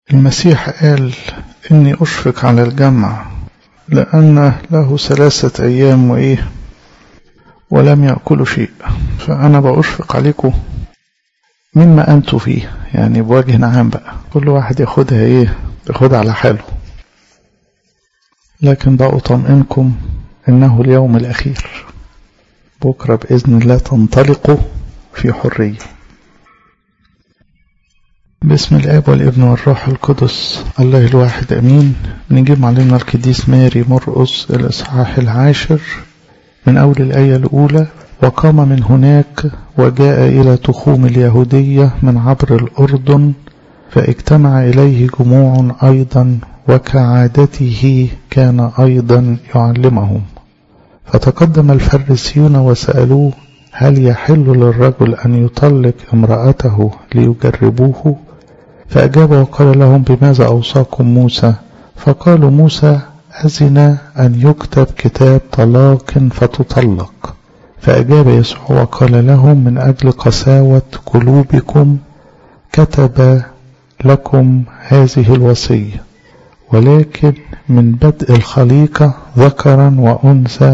المسيح قال إني أشفق على الجمع لأن له ثلاثة أيام وإيه ولم يأكلوا شيء فأنا بأشفق عليكم مما أنتوا فيه يعني بوجه عام بقى كل واحد ياخدها إيه ياخدها على حاله لكن بأطمئنكم إنه اليوم الأخير بكرة بإذن الله تنطلقوا في حرية باسم الآب والابن والروح القدس الله الواحد أمين نجيب معلمنا القديس ماري مرقس الإصحاح العاشر من أول الآية الأولى وقام من هناك وجاء إلى تخوم اليهودية من عبر الأردن فاجتمع إليه جموع أيضا وكعادته كان أيضا يعلمهم فتقدم الفريسيون وسألوه هل يحل للرجل أن يطلق امرأته ليجربوه فأجاب وقال لهم بماذا أوصاكم موسى فقالوا موسى أذن أن يكتب كتاب طلاق فتطلق فأجاب يسوع وقال لهم من أجل قساوة قلوبكم كتب لكم هذه الوصية ولكن من بدء الخليقة ذكرا وأنثى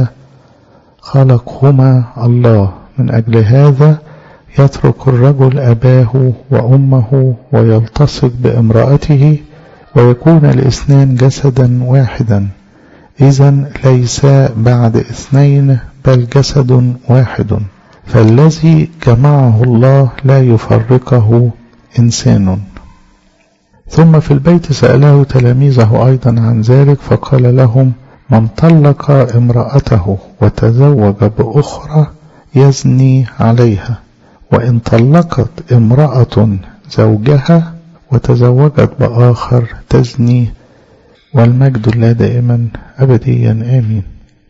خلقهما الله من أجل هذا يترك الرجل أباه وأمه ويلتصق بامرأته ويكون الاثنان جسدا واحدا إذا ليسا بعد اثنين بل جسد واحد فالذي جمعه الله لا يفرقه إنسان ثم في البيت سأله تلاميذه أيضا عن ذلك فقال لهم من طلق امرأته وتزوج بأخرى يزني عليها وإن طلقت امرأة زوجها وتزوجت بآخر تزني والمجد الله دائما أبديا آمين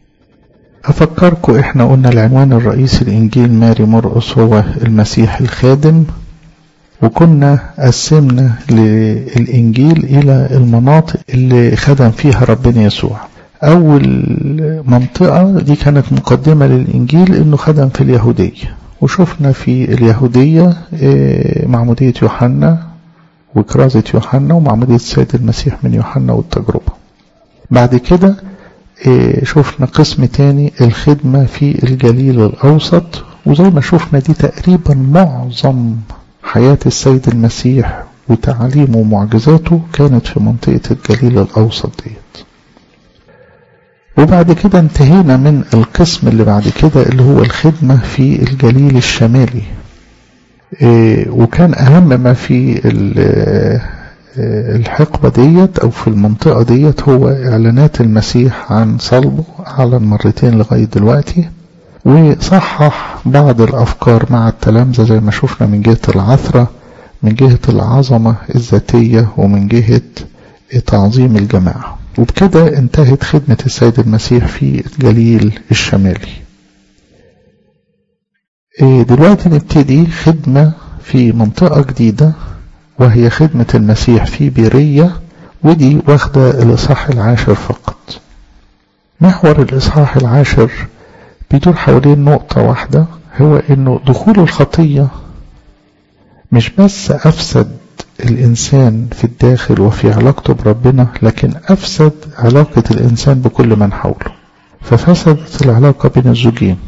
أفكركم إحنا قلنا العنوان الرئيسي الإنجيل ماري مرقس هو المسيح الخادم وكنا قسمنا للإنجيل إلى المناطق اللي خدم فيها ربنا يسوع أول منطقة دي كانت مقدمة للإنجيل إنه خدم في اليهودية وشفنا في اليهودية معمودية يوحنا وكرازة يوحنا ومعمودية السيد المسيح من يوحنا والتجربة بعد كده شفنا قسم تاني الخدمة في الجليل الأوسط وزي ما شفنا دي تقريبا معظم حياة السيد المسيح وتعاليمه ومعجزاته كانت في منطقة الجليل الأوسط ديت وبعد كده انتهينا من القسم اللي بعد كده اللي هو الخدمة في الجليل الشمالي وكان أهم ما في الحقبة ديت أو في المنطقة ديت هو إعلانات المسيح عن صلبه أعلن مرتين لغاية دلوقتي وصحح بعض الأفكار مع التلامذة زي ما شفنا من جهة العثرة من جهة العظمة الذاتية ومن جهة تعظيم الجماعة وبكده انتهت خدمة السيد المسيح في الجليل الشمالي دلوقتي نبتدي خدمة في منطقة جديدة وهي خدمة المسيح في بيرية ودي واخدة الإصحاح العاشر فقط محور الإصحاح العاشر بيدور حوالين نقطة واحدة هو إنه دخول الخطية مش بس أفسد الإنسان في الداخل وفي علاقته بربنا لكن أفسد علاقة الإنسان بكل من حوله ففسدت العلاقة بين الزوجين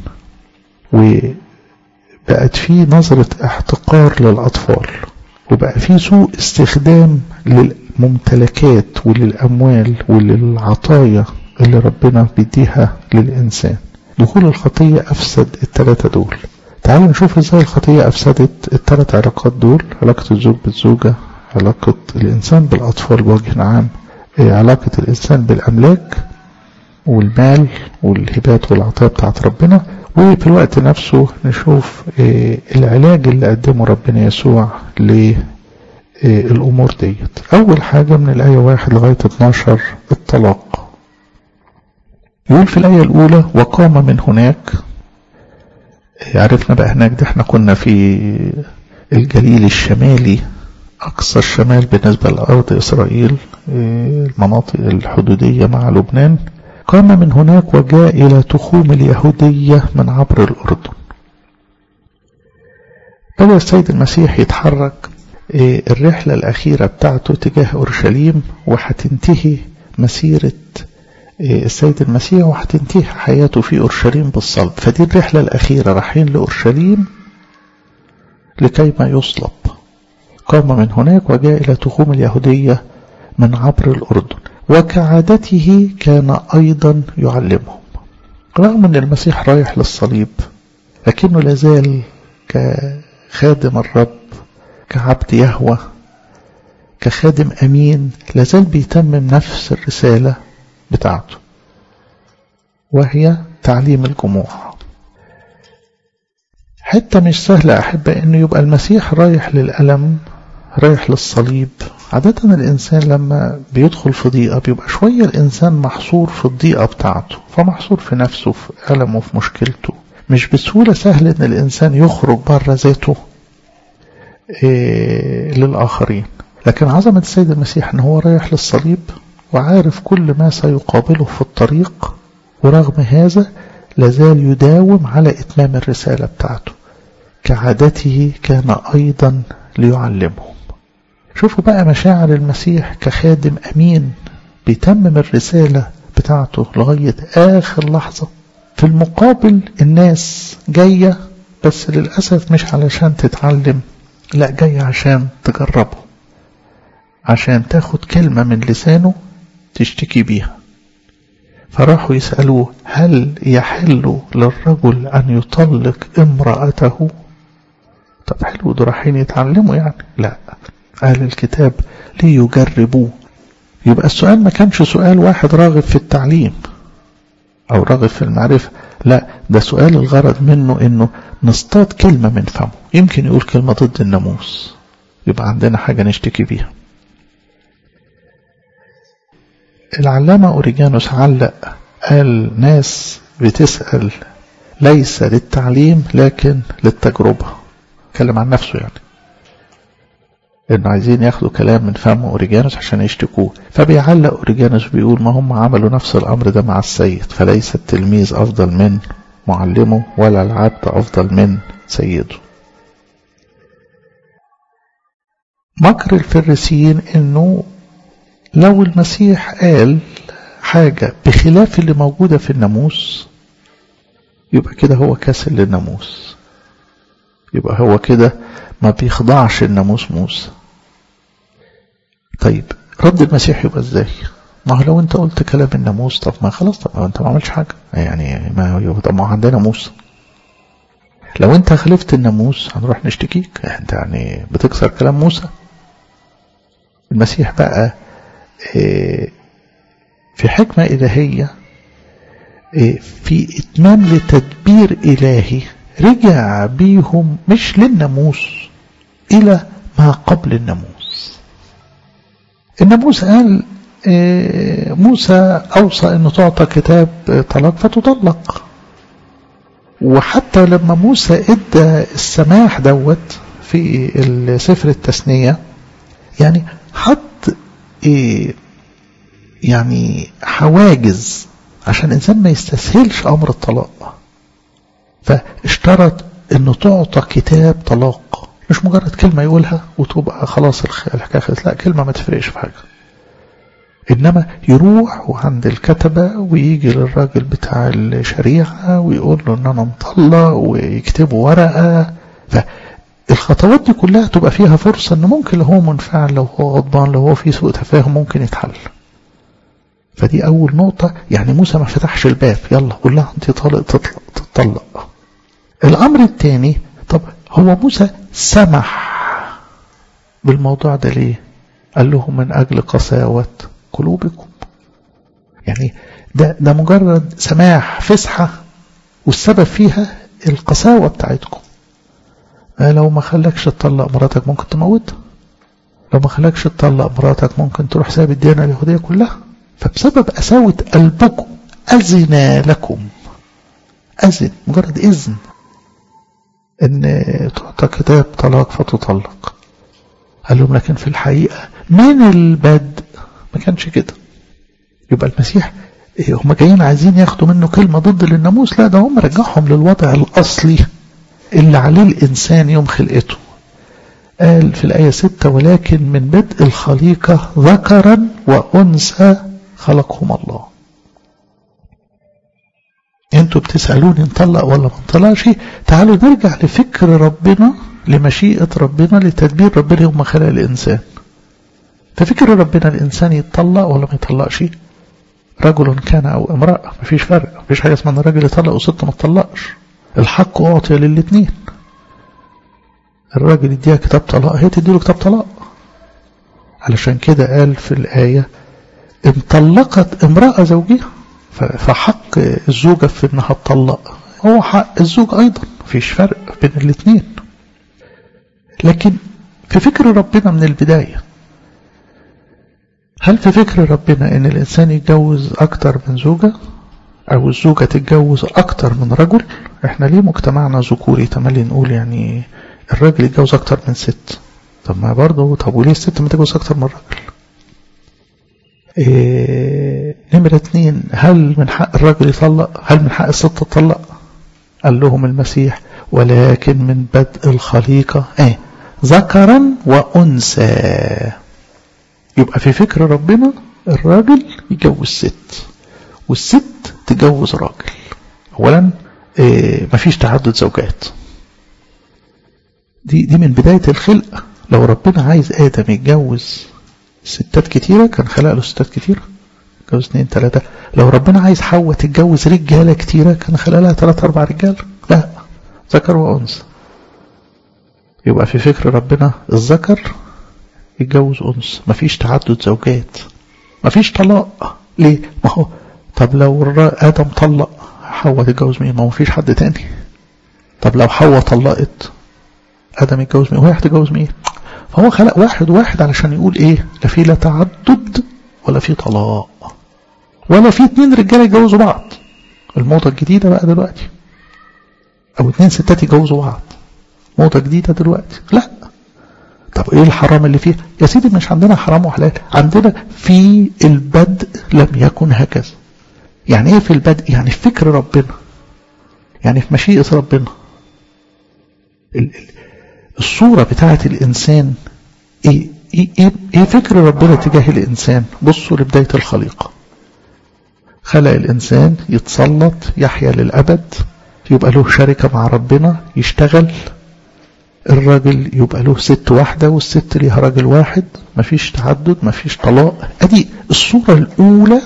وبقت في نظرة احتقار للأطفال وبقى في سوء استخدام للممتلكات وللأموال وللعطايا اللي ربنا بيديها للإنسان دخول الخطية أفسد الثلاثة دول تعالوا نشوف ازاي الخطية أفسدت الثلاث علاقات دول علاقة الزوج بالزوجة علاقة الإنسان بالأطفال بوجه عام علاقة الإنسان بالأملاك والمال والهبات والعطايا بتاعت ربنا وفي الوقت نفسه نشوف العلاج اللي قدمه ربنا يسوع للأمور ديت أول حاجة من الآية واحد لغاية 12 الطلاق يقول في الآية الأولى وقام من هناك عرفنا بقى هناك ده احنا كنا في الجليل الشمالي أقصى الشمال بالنسبة لأرض إسرائيل المناطق الحدودية مع لبنان قام من هناك وجاء إلى تخوم اليهودية من عبر الأردن بدأ السيد المسيح يتحرك الرحلة الأخيرة بتاعته تجاه أورشليم وهتنتهي مسيرة السيد المسيح وهتنتهي حياته في أورشليم بالصلب فدي الرحلة الأخيرة رايحين لأورشليم لكي ما يصلب قام من هناك وجاء إلى تخوم اليهودية من عبر الأردن وكعادته كان أيضا يعلمهم رغم أن المسيح رايح للصليب لكنه لازال كخادم الرب كعبد يهوى كخادم أمين لازال بيتمم نفس الرسالة بتاعته وهي تعليم الجموع حتة مش سهلة أحب أنه يبقى المسيح رايح للألم رايح للصليب عادة الإنسان لما بيدخل في ضيقة بيبقى شوية الإنسان محصور في الضيقة بتاعته فمحصور في نفسه في ألمه في مشكلته مش بسهولة سهل أن الإنسان يخرج بره ذاته إيه للآخرين لكن عظمة السيد المسيح أنه هو رايح للصليب وعارف كل ما سيقابله في الطريق ورغم هذا لازال يداوم على إتمام الرسالة بتاعته كعادته كان أيضا ليعلمهم شوفوا بقى مشاعر المسيح كخادم أمين بيتمم الرسالة بتاعته لغاية آخر لحظة في المقابل الناس جاية بس للأسف مش علشان تتعلم لا جاية عشان تجربه عشان تاخد كلمة من لسانه تشتكي بيها فراحوا يسألوه هل يحل للرجل أن يطلق امرأته طب حلو دول رايحين يتعلموا يعني لا أهل الكتاب ليجربوه يبقى السؤال ما كانش سؤال واحد راغب في التعليم أو راغب في المعرفة لا ده سؤال الغرض منه إنه نصطاد كلمة من فمه يمكن يقول كلمة ضد الناموس يبقى عندنا حاجة نشتكي بيها العلامة أوريجانوس علق قال ناس بتسأل ليس للتعليم لكن للتجربة اتكلم عن نفسه يعني انه عايزين ياخدوا كلام من فم اوريجانوس عشان يشتكوه فبيعلق اوريجانوس بيقول ما هم عملوا نفس الامر ده مع السيد فليس التلميذ افضل من معلمه ولا العبد افضل من سيده مكر الفريسيين انه لو المسيح قال حاجة بخلاف اللي موجودة في الناموس يبقى كده هو كاسل للناموس يبقى هو كده ما بيخضعش الناموس موسى طيب رد المسيح يبقى ازاي ما هو لو انت قلت كلام الناموس طب ما خلاص طب انت ما عملش حاجة يعني ما هو طب ما عندنا موسى لو انت خالفت الناموس هنروح نشتكيك انت يعني بتكسر كلام موسى المسيح بقى في حكمة إلهية في إتمام لتدبير إلهي رجع بيهم مش للناموس إلى ما قبل الناموس الناموس قال موسى أوصى أنه تعطى كتاب طلاق فتطلق وحتى لما موسى ادى السماح دوت في سفر التثنية يعني حط إيه يعني حواجز عشان الإنسان ما يستسهلش أمر الطلاق فاشترط أنه تعطى كتاب طلاق مش مجرد كلمة يقولها وتبقى خلاص الحكاية خلصت لا كلمة ما تفرقش في حاجة إنما يروح وعند الكتبة ويجي للراجل بتاع الشريعة ويقول له إن أنا مطلق ويكتبوا ورقة فالخطوات دي كلها تبقى فيها فرصة إن ممكن لو هو منفعل لو هو غضبان لو هو في سوء تفاهم ممكن يتحل فدي أول نقطة يعني موسى ما فتحش الباب يلا قول لها أنت طالق تطلق تطلق الأمر الثاني طب هو موسى سمح بالموضوع ده ليه قال لهم من أجل قساوة قلوبكم يعني ده, ده مجرد سماح فسحة والسبب فيها القساوة بتاعتكم لو ما خلكش تطلق مراتك ممكن تموتها لو ما خلكش تطلق مراتك ممكن تروح ساب الديانة اليهودية كلها فبسبب قساوة قلبكم أذن لكم أذن مجرد إذن إن تعطى كتاب طلاق فتطلق قال لهم لكن في الحقيقة من البدء ما كانش كده يبقى المسيح هم جايين عايزين ياخدوا منه كلمة ضد للناموس لا ده هم رجعهم للوضع الأصلي اللي عليه الإنسان يوم خلقته قال في الآية ستة ولكن من بدء الخليقة ذكرا وأنثى خلقهم الله انتوا بتسألوني نطلق ولا ما نطلقش تعالوا نرجع لفكر ربنا لمشيئة ربنا لتدبير ربنا يوم ما خلق الإنسان ففكر ربنا الإنسان يتطلق ولا ما يطلقش رجل كان أو امرأة مفيش فرق مفيش حاجة اسمها ان الراجل يطلق وست ما تطلقش الحق أعطي للاتنين الراجل يديها كتاب طلاق هي تديله كتاب طلاق علشان كده قال في الآية ان طلقت امرأة زوجها فحق الزوجة في انها تطلق هو حق الزوج ايضا مفيش فرق بين الاثنين لكن في فكر ربنا من البداية هل في فكر ربنا ان الانسان يتجوز اكتر من زوجة او الزوجة تتجوز اكتر من رجل احنا ليه مجتمعنا ذكوري تملي نقول يعني الراجل يتجوز اكتر من ست طب ما برضه طب وليه الست ما تتجوز اكتر من الراجل إيه نمرة اتنين هل من حق الرجل يطلق هل من حق الست تطلق قال لهم المسيح ولكن من بدء الخليقة ايه ذكرا وأنثى يبقى في فكر ربنا الراجل يجوز ست والست تجوز راجل اولا إيه مفيش تعدد زوجات دي دي من بداية الخلق لو ربنا عايز آدم يتجوز ستات كتيرة كان خلق له ستات كتيرة جوز اتنين تلاتة لو ربنا عايز حواء تتجوز رجالة كتيرة كان خلق لها تلات أربع رجال لا ذكر وأنثى يبقى في فكر ربنا الذكر يتجوز أنثى مفيش تعدد زوجات مفيش طلاق ليه؟ ما هو طب لو آدم طلق حواء تتجوز مين؟ ما هو مفيش حد تاني طب لو حواء طلقت آدم يتجوز مين؟ وهي هتتجوز مين؟ فهو خلق واحد واحد علشان يقول ايه لا في لا تعدد ولا في طلاق ولا في اتنين رجاله يتجوزوا بعض الموضة الجديدة بقى دلوقتي او اتنين ستات يتجوزوا بعض موضة جديدة دلوقتي لا طب ايه الحرام اللي فيه يا سيدي مش عندنا حرام وحلال عندنا في البدء لم يكن هكذا يعني ايه في البدء يعني في فكر ربنا يعني في مشيئة ربنا الصورة بتاعة الإنسان إيه, إيه, إيه, إيه فكر ربنا تجاه الإنسان بصوا لبداية الخليقة خلق الإنسان يتسلط يحيا للأبد يبقى له شركة مع ربنا يشتغل الراجل يبقى له ست واحدة والست ليها راجل واحد مفيش تعدد مفيش طلاق أدي الصورة الأولى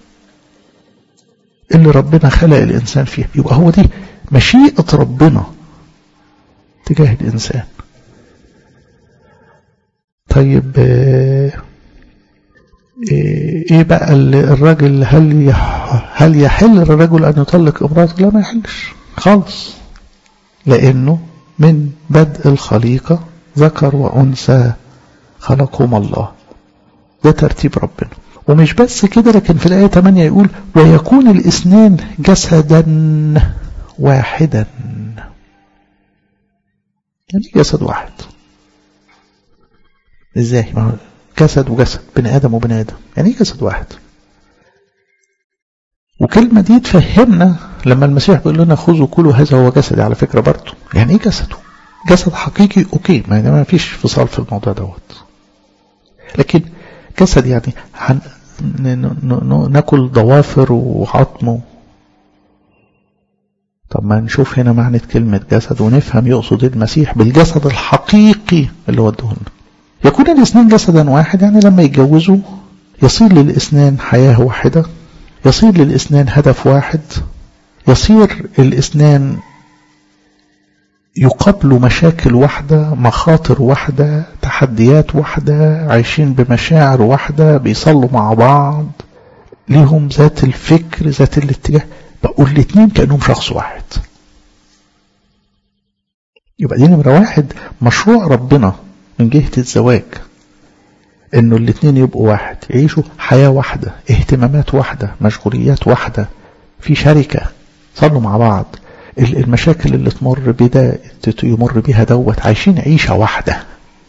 اللي ربنا خلق الإنسان فيها يبقى هو دي مشيئة ربنا تجاه الإنسان طيب ايه بقى الراجل هل هل يحل للرجل ان يطلق امراته لا ما يحلش خالص لانه من بدء الخليقة ذكر وانثى خلقهم الله ده ترتيب ربنا ومش بس كده لكن في الآية 8 يقول ويكون الاثنان جسدا واحدا يعني جسد واحد ازاي ما هو جسد وجسد بني ادم وبني ادم يعني ايه جسد واحد وكلمة دي تفهمنا لما المسيح بيقول لنا خذوا كلوا هذا هو جسدي على فكرة برضه يعني ايه جسده جسد حقيقي اوكي ما, ما فيش فصال في الموضوع دوت لكن جسد يعني هن ناكل ضوافر وعظم طب ما نشوف هنا معنى كلمة جسد ونفهم يقصد المسيح بالجسد الحقيقي اللي هو الدهن يكون الاثنين جسدا واحد يعني لما يتجوزوا يصير للاثنين حياة واحدة يصير للاثنين هدف واحد يصير الاثنين يقابلوا مشاكل واحدة مخاطر واحدة تحديات واحدة عايشين بمشاعر واحدة بيصلوا مع بعض ليهم ذات الفكر ذات الاتجاه بقول الاثنين كأنهم شخص واحد يبقى دي نمرة واحد مشروع ربنا من جهة الزواج انه الاثنين يبقوا واحد يعيشوا حياة واحدة اهتمامات واحدة مشغوليات واحدة في شركة صلوا مع بعض المشاكل اللي تمر بده يمر بيها دوت عايشين عيشة واحدة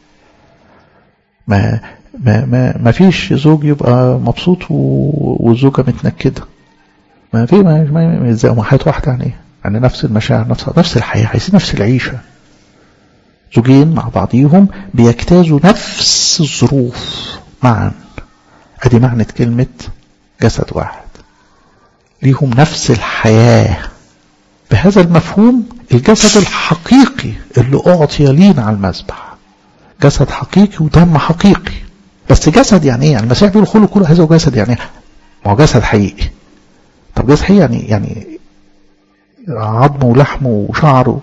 ما ما ما ما فيش زوج يبقى مبسوط والزوجة متنكدة ما في ما ما حياة واحدة يعني ايه يعني نفس المشاعر نفس نفس الحياة عايزين نفس العيشة زوجين مع بعضيهم بيجتازوا نفس الظروف معا ادي معنى كلمة جسد واحد ليهم نفس الحياة بهذا المفهوم الجسد الحقيقي اللي أعطي لينا على المذبح جسد حقيقي ودم حقيقي بس جسد يعني ايه يعني المسيح بيقول خلوا كل هذا جسد يعني ايه ما هو جسد حقيقي طب جسد حقيقي يعني يعني عظمه ولحمه وشعره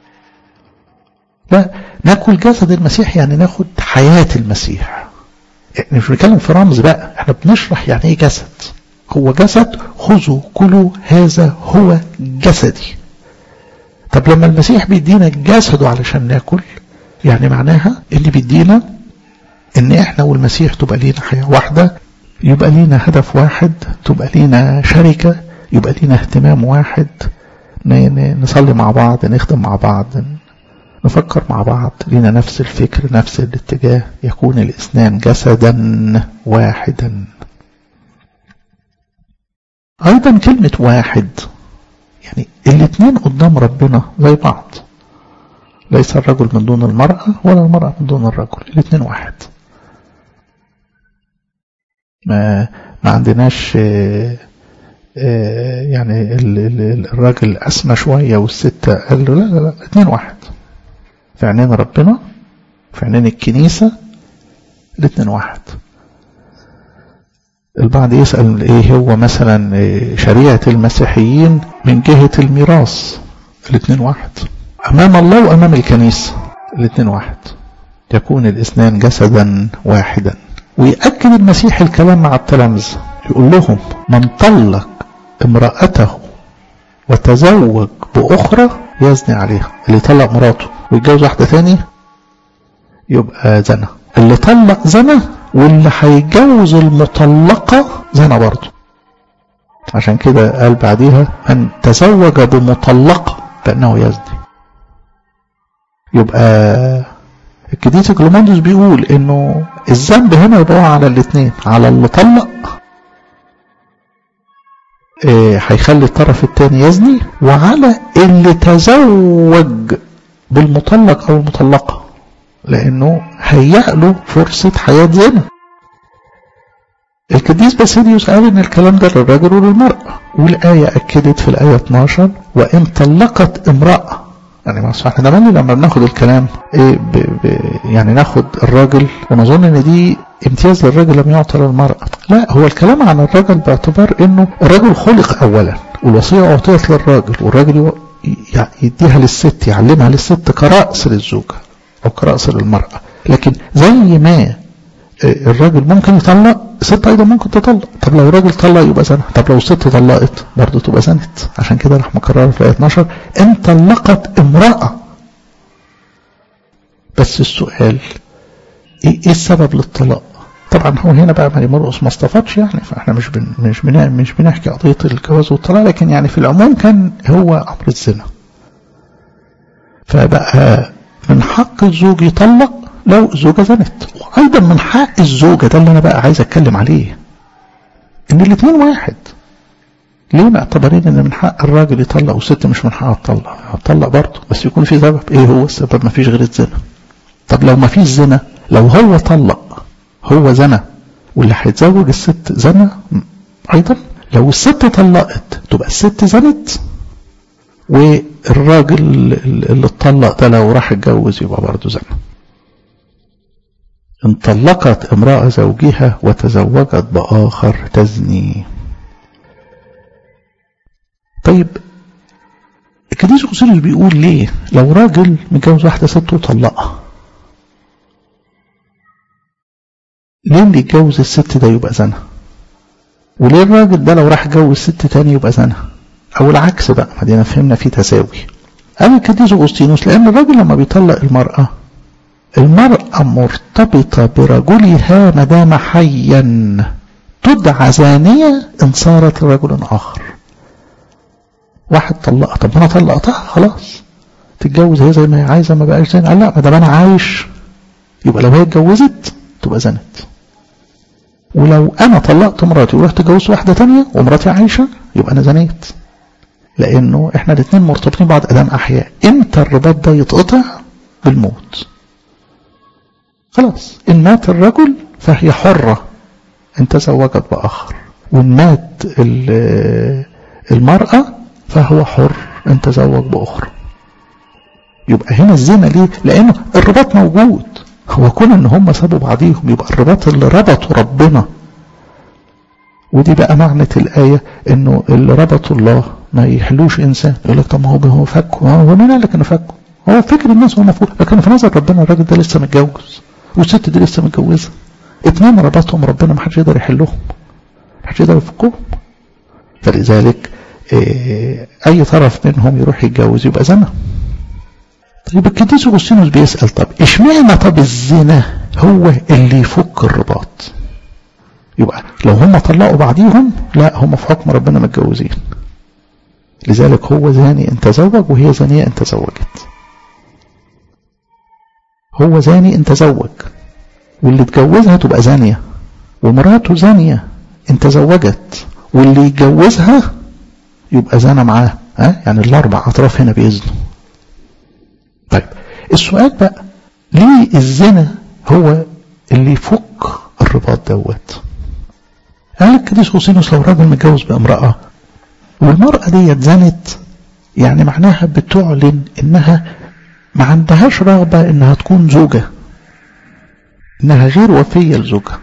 لا ناكل جسد المسيح يعني ناخد حياة المسيح يعني مش بنتكلم في رمز بقى احنا بنشرح يعني ايه جسد هو جسد خذوا كلوا هذا هو جسدي طب لما المسيح بيدينا جسده علشان ناكل يعني معناها اللي بيدينا ان احنا والمسيح تبقى لينا حياة واحدة يبقى لينا هدف واحد تبقى لينا شركة يبقى لينا اهتمام واحد نصلي مع بعض نخدم مع بعض نفكر مع بعض لينا نفس الفكر نفس الاتجاه يكون الاثنان جسدا واحدا ايضا كلمة واحد يعني الاثنين قدام ربنا زي بعض ليس الرجل من دون المرأة ولا المرأة من دون الرجل الاثنين واحد ما ما عندناش يعني الراجل أسمى شوية والست قال له لا لا لا الاثنين واحد في عينين ربنا في عينين الكنيسة الاثنين واحد البعض يسأل ايه هو مثلا شريعة المسيحيين من جهة الميراث الاثنين واحد أمام الله وأمام الكنيسة الاثنين واحد يكون الاثنان جسدا واحدا ويأكد المسيح الكلام مع التلامذة يقول لهم من طلق امرأته وتزوج بأخرى يزني عليها اللي طلق مراته ويتجوز واحدة تاني يبقى زنا اللي طلق زنا واللي هيتجوز المطلقة زنا برضه عشان كده قال بعديها من تزوج بمطلقة فإنه يزني يبقى الكديس كلوموندوس بيقول انه الذنب هنا يبقى على الاثنين على اللي طلق هيخلي الطرف الثاني يزني وعلى اللي تزوج بالمطلق او المطلقه لانه هيأ له فرصه حياه زنا القديس باسيليوس قال ان الكلام ده للرجل وللمراه والايه اكدت في الايه 12 وان طلقت امراه يعني ما احنا دايما لما بناخد الكلام ايه ب ب يعني ناخد الراجل ونظن ان دي امتياز للراجل لم يعطى للمرأة لا هو الكلام عن الراجل باعتبار انه الراجل خلق اولا والوصية اعطيت للراجل والراجل يديها للست يعلمها للست كرأس للزوجة او كرأس للمرأة لكن زي ما الراجل ممكن يطلق الست ايضا ممكن تطلق طب لو الراجل طلق يبقى زنا طب لو الست طلقت برضه تبقى زنت عشان كده راح مكرر في الايه 12 ان طلقت امراه بس السؤال ايه, إيه السبب للطلاق طبعا هو هنا بقى ماري مرقص ما اصطفتش يعني فاحنا مش بن مش بن مش بنحكي قضيه الجواز والطلاق لكن يعني في العموم كان هو امر الزنا فبقى من حق الزوج يطلق لو الزوجة زنت وأيضا من حق الزوجة ده اللي أنا بقى عايز أتكلم عليه إن الاثنين واحد ليه معتبرين إن من حق الراجل يطلق والست مش من حقها تطلق هتطلق برضه بس يكون في سبب إيه هو السبب ما فيش غير الزنا طب لو ما فيش زنا لو هو طلق هو زنا واللي هيتزوج الست زنا أيضا لو الست طلقت تبقى الست زنت والراجل اللي اتطلق ده لو راح يتجوز يبقى برضه زنا إن طلقت امرأة زوجها وتزوجت بآخر تزني طيب الكنيسة أوسيليوس بيقول ليه لو راجل متجوز واحدة ست وطلقها ليه اللي يتجوز الست ده يبقى زنا وليه الراجل ده لو راح يتجوز ست تاني يبقى زنا او العكس بقى ما دينا فهمنا في تساوي قال الكنيسة أوغسطينوس لأن الراجل لما بيطلق المرأة المرأة مرتبطة برجلها ما دام حيا تدعى زانية إن صارت لرجل آخر واحد طلقها طب أنا طلقتها خلاص تتجوز هي زي ما هي عايزة ما بقاش زين قال لا ما دام أنا عايش يبقى لو هي اتجوزت تبقى زنت ولو أنا طلقت مراتي ورحت اتجوزت واحدة تانية ومراتي عايشة يبقى أنا زنيت لأنه إحنا الاتنين مرتبطين بعض أدام أحياء إمتى الرباط ده يتقطع بالموت خلاص إن مات الرجل فهي حرة إن تزوجت بآخر وإن مات المرأة فهو حر إن تزوج بأخرى يبقى هنا الزنا ليه لأنه الرباط موجود هو كون إن هم سابوا بعضيهم يبقى الرباط اللي ربطوا ربنا ودي بقى معنى الآية إنه اللي ربطوا الله ما يحلوش إنسان يقول لك طب ما هو هو فكه هو مين قال لك إنه فكه هو فكر الناس هو مفهوم لكن في نظر ربنا الراجل ده لسه متجوز والست دي لسه متجوزة اتنين ربطهم ربنا ما حدش يقدر يحلهم ما حدش يقدر يفكهم فلذلك اه أي طرف منهم يروح يتجوز يبقى زنا طيب القديس أغسطينوس بيسأل طب اشمعنى طب الزنا هو اللي يفك الرباط يبقى لو هم طلقوا بعضيهم لا هم في حكم ربنا متجوزين لذلك هو زاني ان تزوج وهي زانية ان تزوجت هو زاني ان تزوج واللي اتجوزها تبقى زانية ومراته زانية ان تزوجت واللي يتجوزها يبقى زانى معاه ها يعني الاربع اطراف هنا بيزنوا طيب السؤال بقى ليه الزنا هو اللي يفك الرباط دوت قال القديس اوسينوس لو راجل متجوز بامرأة والمرأة دي زنت يعني معناها بتعلن انها ما عندهاش رغبة انها تكون زوجة انها غير وفية لزوجها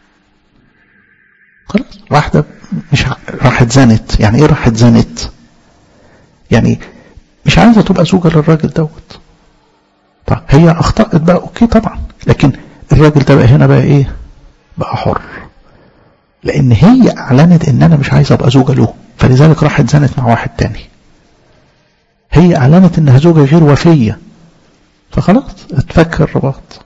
خلاص واحدة مش راحت زنت يعني ايه راحت زنت يعني مش عايزة تبقى زوجة للراجل دوت طب هي اخطأت بقى اوكي طبعا لكن الراجل ده بقى هنا بقى ايه بقى حر لان هي اعلنت ان انا مش عايزه ابقى زوجه له فلذلك راحت زنت مع واحد تاني هي اعلنت انها زوجه غير وفيه فخلاص اتفك الرباط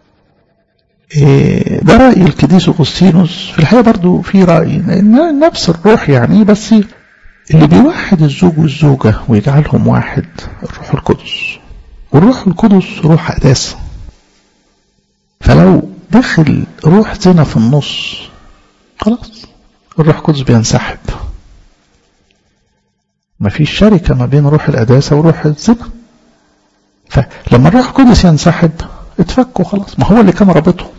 إيه ده رأي القديس أغسطينوس في الحقيقة برضو في رأي نفس الروح يعني بس اللي بيوحد الزوج والزوجة ويجعلهم واحد الروح القدس والروح القدس روح قداسة فلو دخل روح زنا في النص خلاص الروح القدس بينسحب مفيش شركة ما بين روح القداسة وروح الزنا فلما الروح القدس ينسحب اتفكوا خلاص ما هو اللي كان رابطهم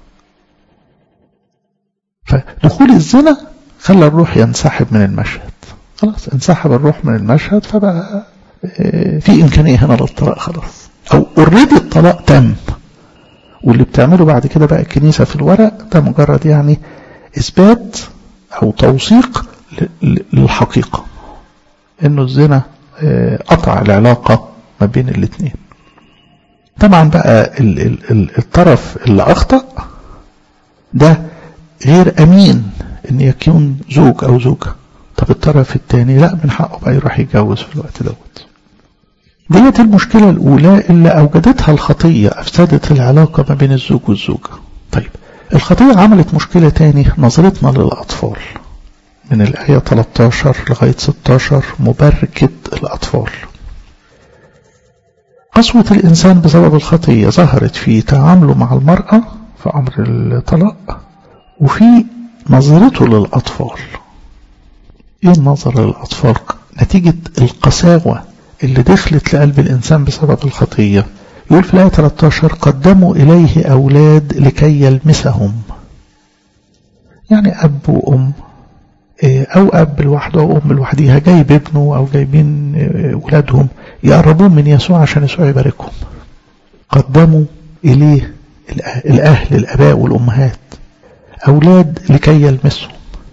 فدخول الزنا خلى الروح ينسحب من المشهد خلاص انسحب الروح من المشهد فبقى في إمكانية هنا للطلاق خلاص أو اوريدي الطلاق تم واللي بتعمله بعد كده بقى الكنيسة في الورق ده مجرد يعني إثبات أو توثيق للحقيقة إنه الزنا قطع العلاقة ما بين الاثنين طبعا بقى الطرف اللي أخطأ ده غير أمين إن يكون زوج أو زوجة طب الطرف الثاني لا من حقه بقى يروح يتجوز في الوقت دوت ديت المشكلة الأولى اللي أوجدتها الخطية أفسدت العلاقة ما بين الزوج والزوجة طيب الخطية عملت مشكلة تاني نظرتنا للأطفال من الآية 13 لغاية 16 مبركة الأطفال قسوة الإنسان بسبب الخطية ظهرت في تعامله مع المرأة في أمر الطلاق وفي نظرته للأطفال إيه النظر للأطفال نتيجة القساوة اللي دخلت لقلب الإنسان بسبب الخطية يقول في الآية 13 قدموا إليه أولاد لكي يلمسهم يعني أب وأم أو أب لوحده أو أم لوحديها جايب ابنه أو جايبين ولادهم يقربون من يسوع عشان يسوع يباركهم قدموا إليه الأهل الأباء والأمهات أولاد لكي يلمسهم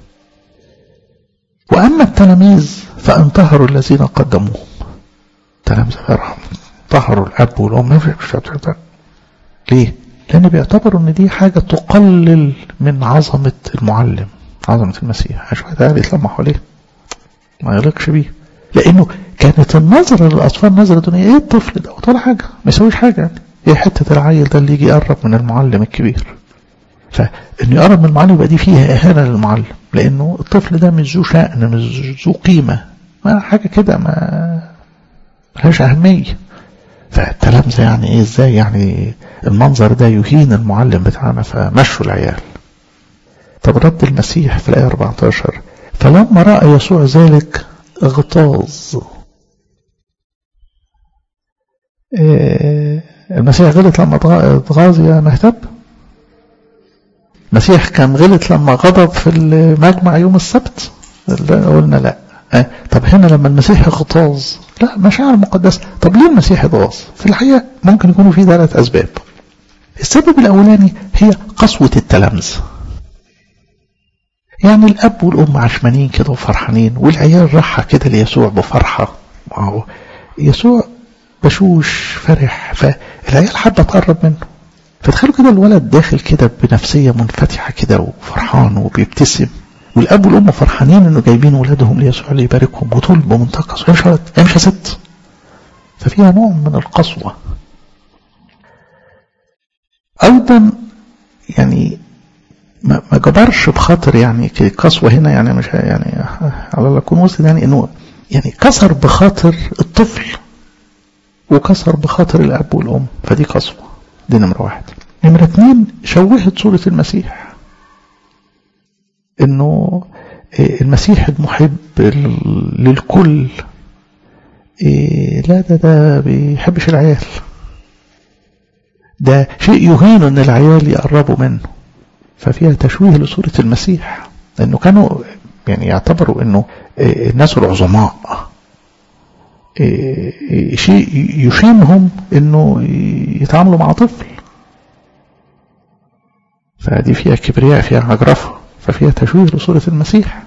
وأما التلاميذ فانتهروا الذين قدموهم التلاميذ انتهروا الأب والأم ليه؟ لأن بيعتبروا أن دي حاجة تقلل من عظمة المعلم عظمة المسيح عشان واحد قاعد يتلمع حواليه ما يليقش بيه لأنه كانت النظرة للأطفال نظرة دنيا إيه الطفل ده ولا حاجة ما يسويش حاجة يعني إيه حتة العيل ده اللي يجي يقرب من المعلم الكبير فإنه يقرب من المعلم يبقى دي فيها إهانة للمعلم لأنه الطفل ده مش ذو شأن مش ذو قيمة ما حاجة كده ما ملهاش أهمية فالتلامذة يعني إيه إزاي يعني المنظر ده يهين المعلم بتاعنا فمشوا العيال طب رد المسيح في الآية 14 فلما رأى يسوع ذلك اغتاظ المسيح غلط لما اتغاظ يا مهتب المسيح كان غلط لما غضب في المجمع يوم السبت قلنا لا أه. طب هنا لما المسيح اغتاظ لا مشاعر مقدسة طب ليه المسيح اتغاظ في الحقيقة ممكن يكونوا في ثلاث أسباب السبب الأولاني هي قسوة التلامذة يعني الأب والأم عشمانين كده وفرحانين والعيال راحة كده ليسوع بفرحة واو يسوع بشوش فرح فالعيال حابة تقرب منه فتخيلوا كده الولد داخل كده بنفسية منفتحة كده وفرحان وبيبتسم والأب والأم فرحانين إنه جايبين ولادهم ليسوع ليباركهم ودول بمنتهى القسوة مش ولد مش ست ففيها نوع من القسوة أيضا يعني ما ما جبرش بخاطر يعني قسوة هنا يعني مش يعني على الله يكون وصل يعني إنه يعني كسر بخاطر الطفل وكسر بخاطر الأب والأم فدي قسوة دي نمرة واحد نمرة اتنين شوهت صورة المسيح انه المسيح المحب للكل لا ده ده بيحبش العيال ده شيء يهين ان العيال يقربوا منه ففيها تشويه لصورة المسيح لانه كانوا يعني يعتبروا انه الناس العظماء شيء يشينهم انه يتعاملوا مع طفل فدي فيها كبرياء فيها عجرفة ففيها تشويه لصورة المسيح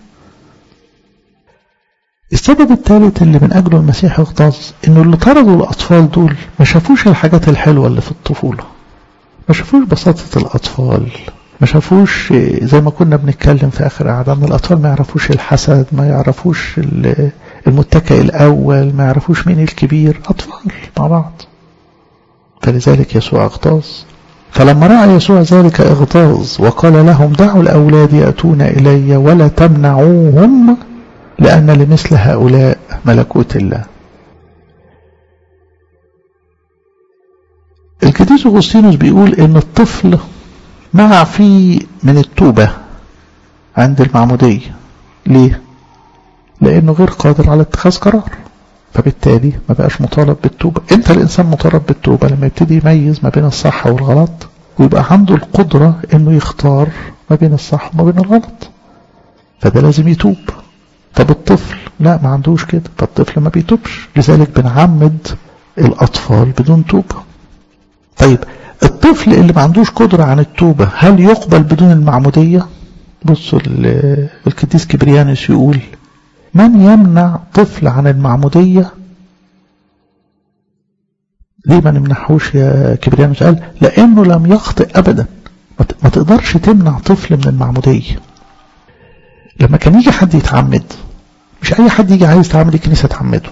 السبب الثالث اللي من أجله المسيح اغتاظ إنه اللي طردوا الأطفال دول ما شافوش الحاجات الحلوة اللي في الطفولة ما شافوش بساطة الأطفال ما شافوش زي ما كنا بنتكلم في آخر قعدة أن الأطفال ما يعرفوش الحسد ما يعرفوش المتكئ الأول ما يعرفوش مين الكبير أطفال مع بعض فلذلك يسوع اغتاظ فلما رأى يسوع ذلك اغتاظ وقال لهم دعوا الأولاد يأتون إلي ولا تمنعوهم لأن لمثل هؤلاء ملكوت الله القديس أغسطينوس بيقول إن الطفل مع في من التوبة عند المعمودية ليه؟ لأنه غير قادر على اتخاذ قرار فبالتالي ما بقاش مطالب بالتوبة انت الانسان مطالب بالتوبة لما يبتدي يميز ما بين الصح والغلط ويبقى عنده القدرة انه يختار ما بين الصح وما بين الغلط فده لازم يتوب طب الطفل لا ما عندوش كده فالطفل ما بيتوبش لذلك بنعمد الاطفال بدون توبة طيب الطفل اللي ما عندوش قدرة عن التوبة هل يقبل بدون المعمودية بصوا القديس كبريانوس يقول من يمنع طفل عن المعمودية ليه ما نمنحوش يا كبريانوس قال لأنه لم يخطئ أبدا ما تقدرش تمنع طفل من المعمودية لما كان يجي حد يتعمد مش أي حد يجي عايز يتعمد الكنيسة تعمده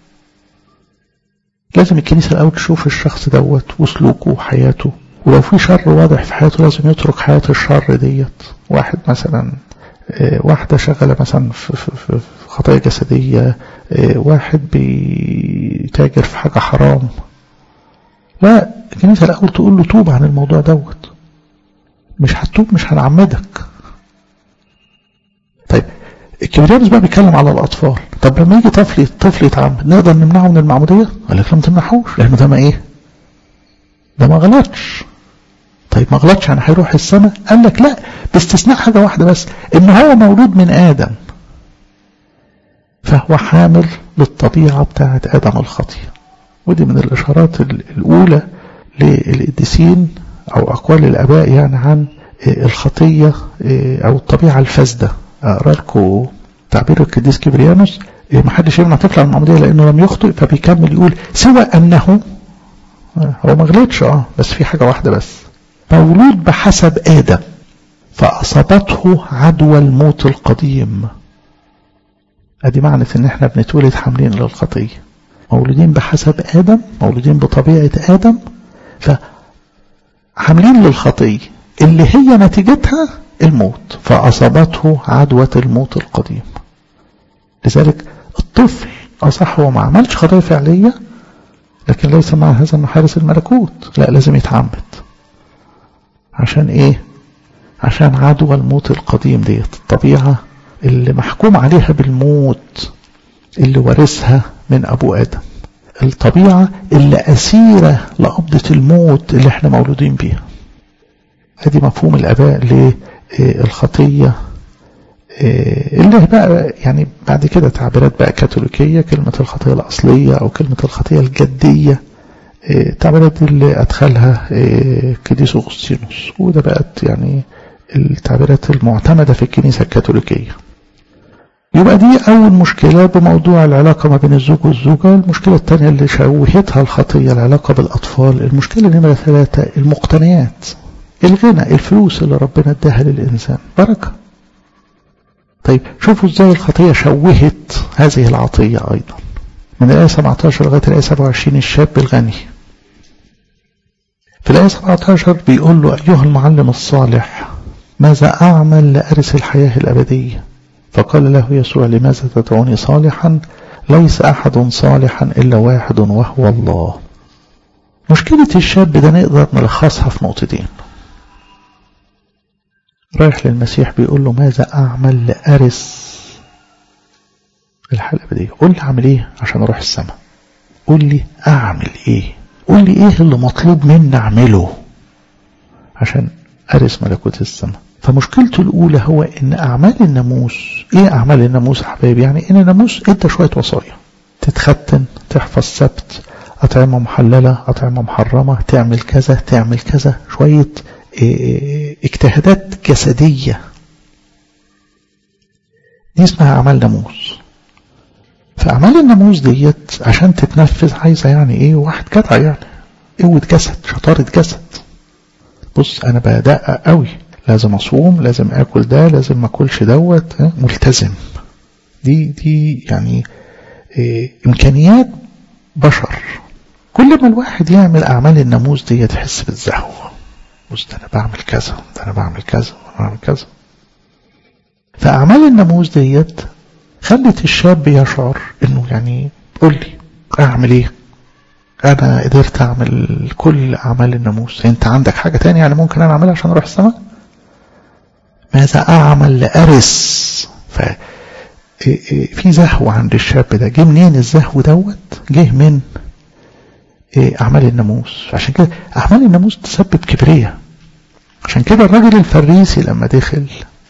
لازم الكنيسة الأول تشوف الشخص دوت وسلوكه وحياته ولو في شر واضح في حياته لازم يترك حياة الشر ديت واحد مثلا واحدة شغالة مثلا في, في, في خطايا جسدية واحد بيتاجر في حاجة حرام لا الكنيسة الأول تقول له توب عن الموضوع دوت مش هتوب مش هنعمدك طيب الكبريانوس بقى بيتكلم على الأطفال طب لما يجي طفل طفل يتعمد نقدر نمنعه من المعمودية؟ قال لك لا ما تمنعهوش لأنه ده ما إيه؟ ده ما غلطش طيب ما غلطش يعني هيروح السماء قال لك لا باستثناء حاجة واحدة بس ان هو مولود من آدم فهو حامل للطبيعة بتاعة آدم الخطية ودي من الإشارات الأولى للقديسين أو أقوال الآباء يعني عن الخطية أو الطبيعة الفاسدة أقرأ لكم تعبير القديس كبريانوس ما حدش يمنع طفل عن المعمودية لأنه لم يخطئ فبيكمل يقول سوى أنه هو ما غلطش اه بس في حاجة واحدة بس مولود بحسب آدم فأصابته عدوى الموت القديم ادي معنى ان احنا بنتولد حاملين للخطية مولودين بحسب آدم مولودين بطبيعة آدم فحاملين للخطية اللي هي نتيجتها الموت فأصابته عدوى الموت القديم لذلك الطفل أصح هو ما عملش خطايا فعلية لكن ليس مع هذا انه حارس الملكوت لا لازم يتعمد عشان ايه عشان عدوى الموت القديم ديت الطبيعة اللي محكوم عليها بالموت اللي ورثها من ابو ادم الطبيعة اللي أسيرة لقبضة الموت اللي احنا مولودين بيها ادي مفهوم الاباء للخطية اللي بقى يعني بعد كده تعبيرات بقى كاثوليكية كلمة الخطية الأصلية أو كلمة الخطية الجدية التعبيرات اللي أدخلها قديس أغسطينوس وده بقت يعني التعبيرات المعتمدة في الكنيسة الكاثوليكية يبقى دي أول مشكلة بموضوع العلاقة ما بين الزوج والزوجة المشكلة الثانية اللي شوهتها الخطية العلاقة بالأطفال المشكلة نمرة ثلاثة المقتنيات الغنى الفلوس اللي ربنا اداها للإنسان بركة طيب شوفوا ازاي الخطية شوهت هذه العطية أيضا من الآية 17 لغاية الآية 27 الشاب الغني في الآية 17 بيقول له أيها المعلم الصالح ماذا أعمل لأرث الحياة الأبدية فقال له يسوع لماذا تدعوني صالحا ليس أحد صالحا إلا واحد وهو الله مشكلة الشاب ده نقدر نلخصها في نقطتين رايح للمسيح بيقول له ماذا أعمل لأرث الحياة الأبدية قول لي أعمل إيه عشان أروح السماء قول لي أعمل إيه قول لي إيه اللي مطلوب مني أعمله عشان أرث ملكوت السماء فمشكلته الأولى هو إن أعمال الناموس إيه أعمال الناموس يا حبايبي يعني إن الناموس إدى شوية وصايا تتختن تحفظ سبت أطعمة محللة أطعمة محرمة تعمل كذا تعمل كذا شوية اجتهادات جسدية دي اسمها أعمال ناموس فأعمال الناموس ديت عشان تتنفذ عايزة يعني إيه واحد جدع يعني قوة جسد شطارة جسد بص أنا بدقق قوي لازم أصوم لازم أكل ده لازم ما أكلش دوت ملتزم دي دي يعني إيه إمكانيات بشر كل ما الواحد يعمل أعمال الناموس دي تحس بالزهو بص ده أنا بعمل كذا ده أنا بعمل كذا بعمل كذا فأعمال الناموس ديت خلت الشاب يشعر إنه يعني قول لي أعمل إيه أنا قدرت أعمل كل أعمال الناموس أنت عندك حاجة تانية يعني ممكن أنا أعملها عشان أروح السماء ماذا أعمل لأرث ف في زهو عند الشاب ده جه منين الزهو دوت جه من أعمال الناموس عشان كده أعمال الناموس تسبب كبرية عشان كده الراجل الفريسي لما دخل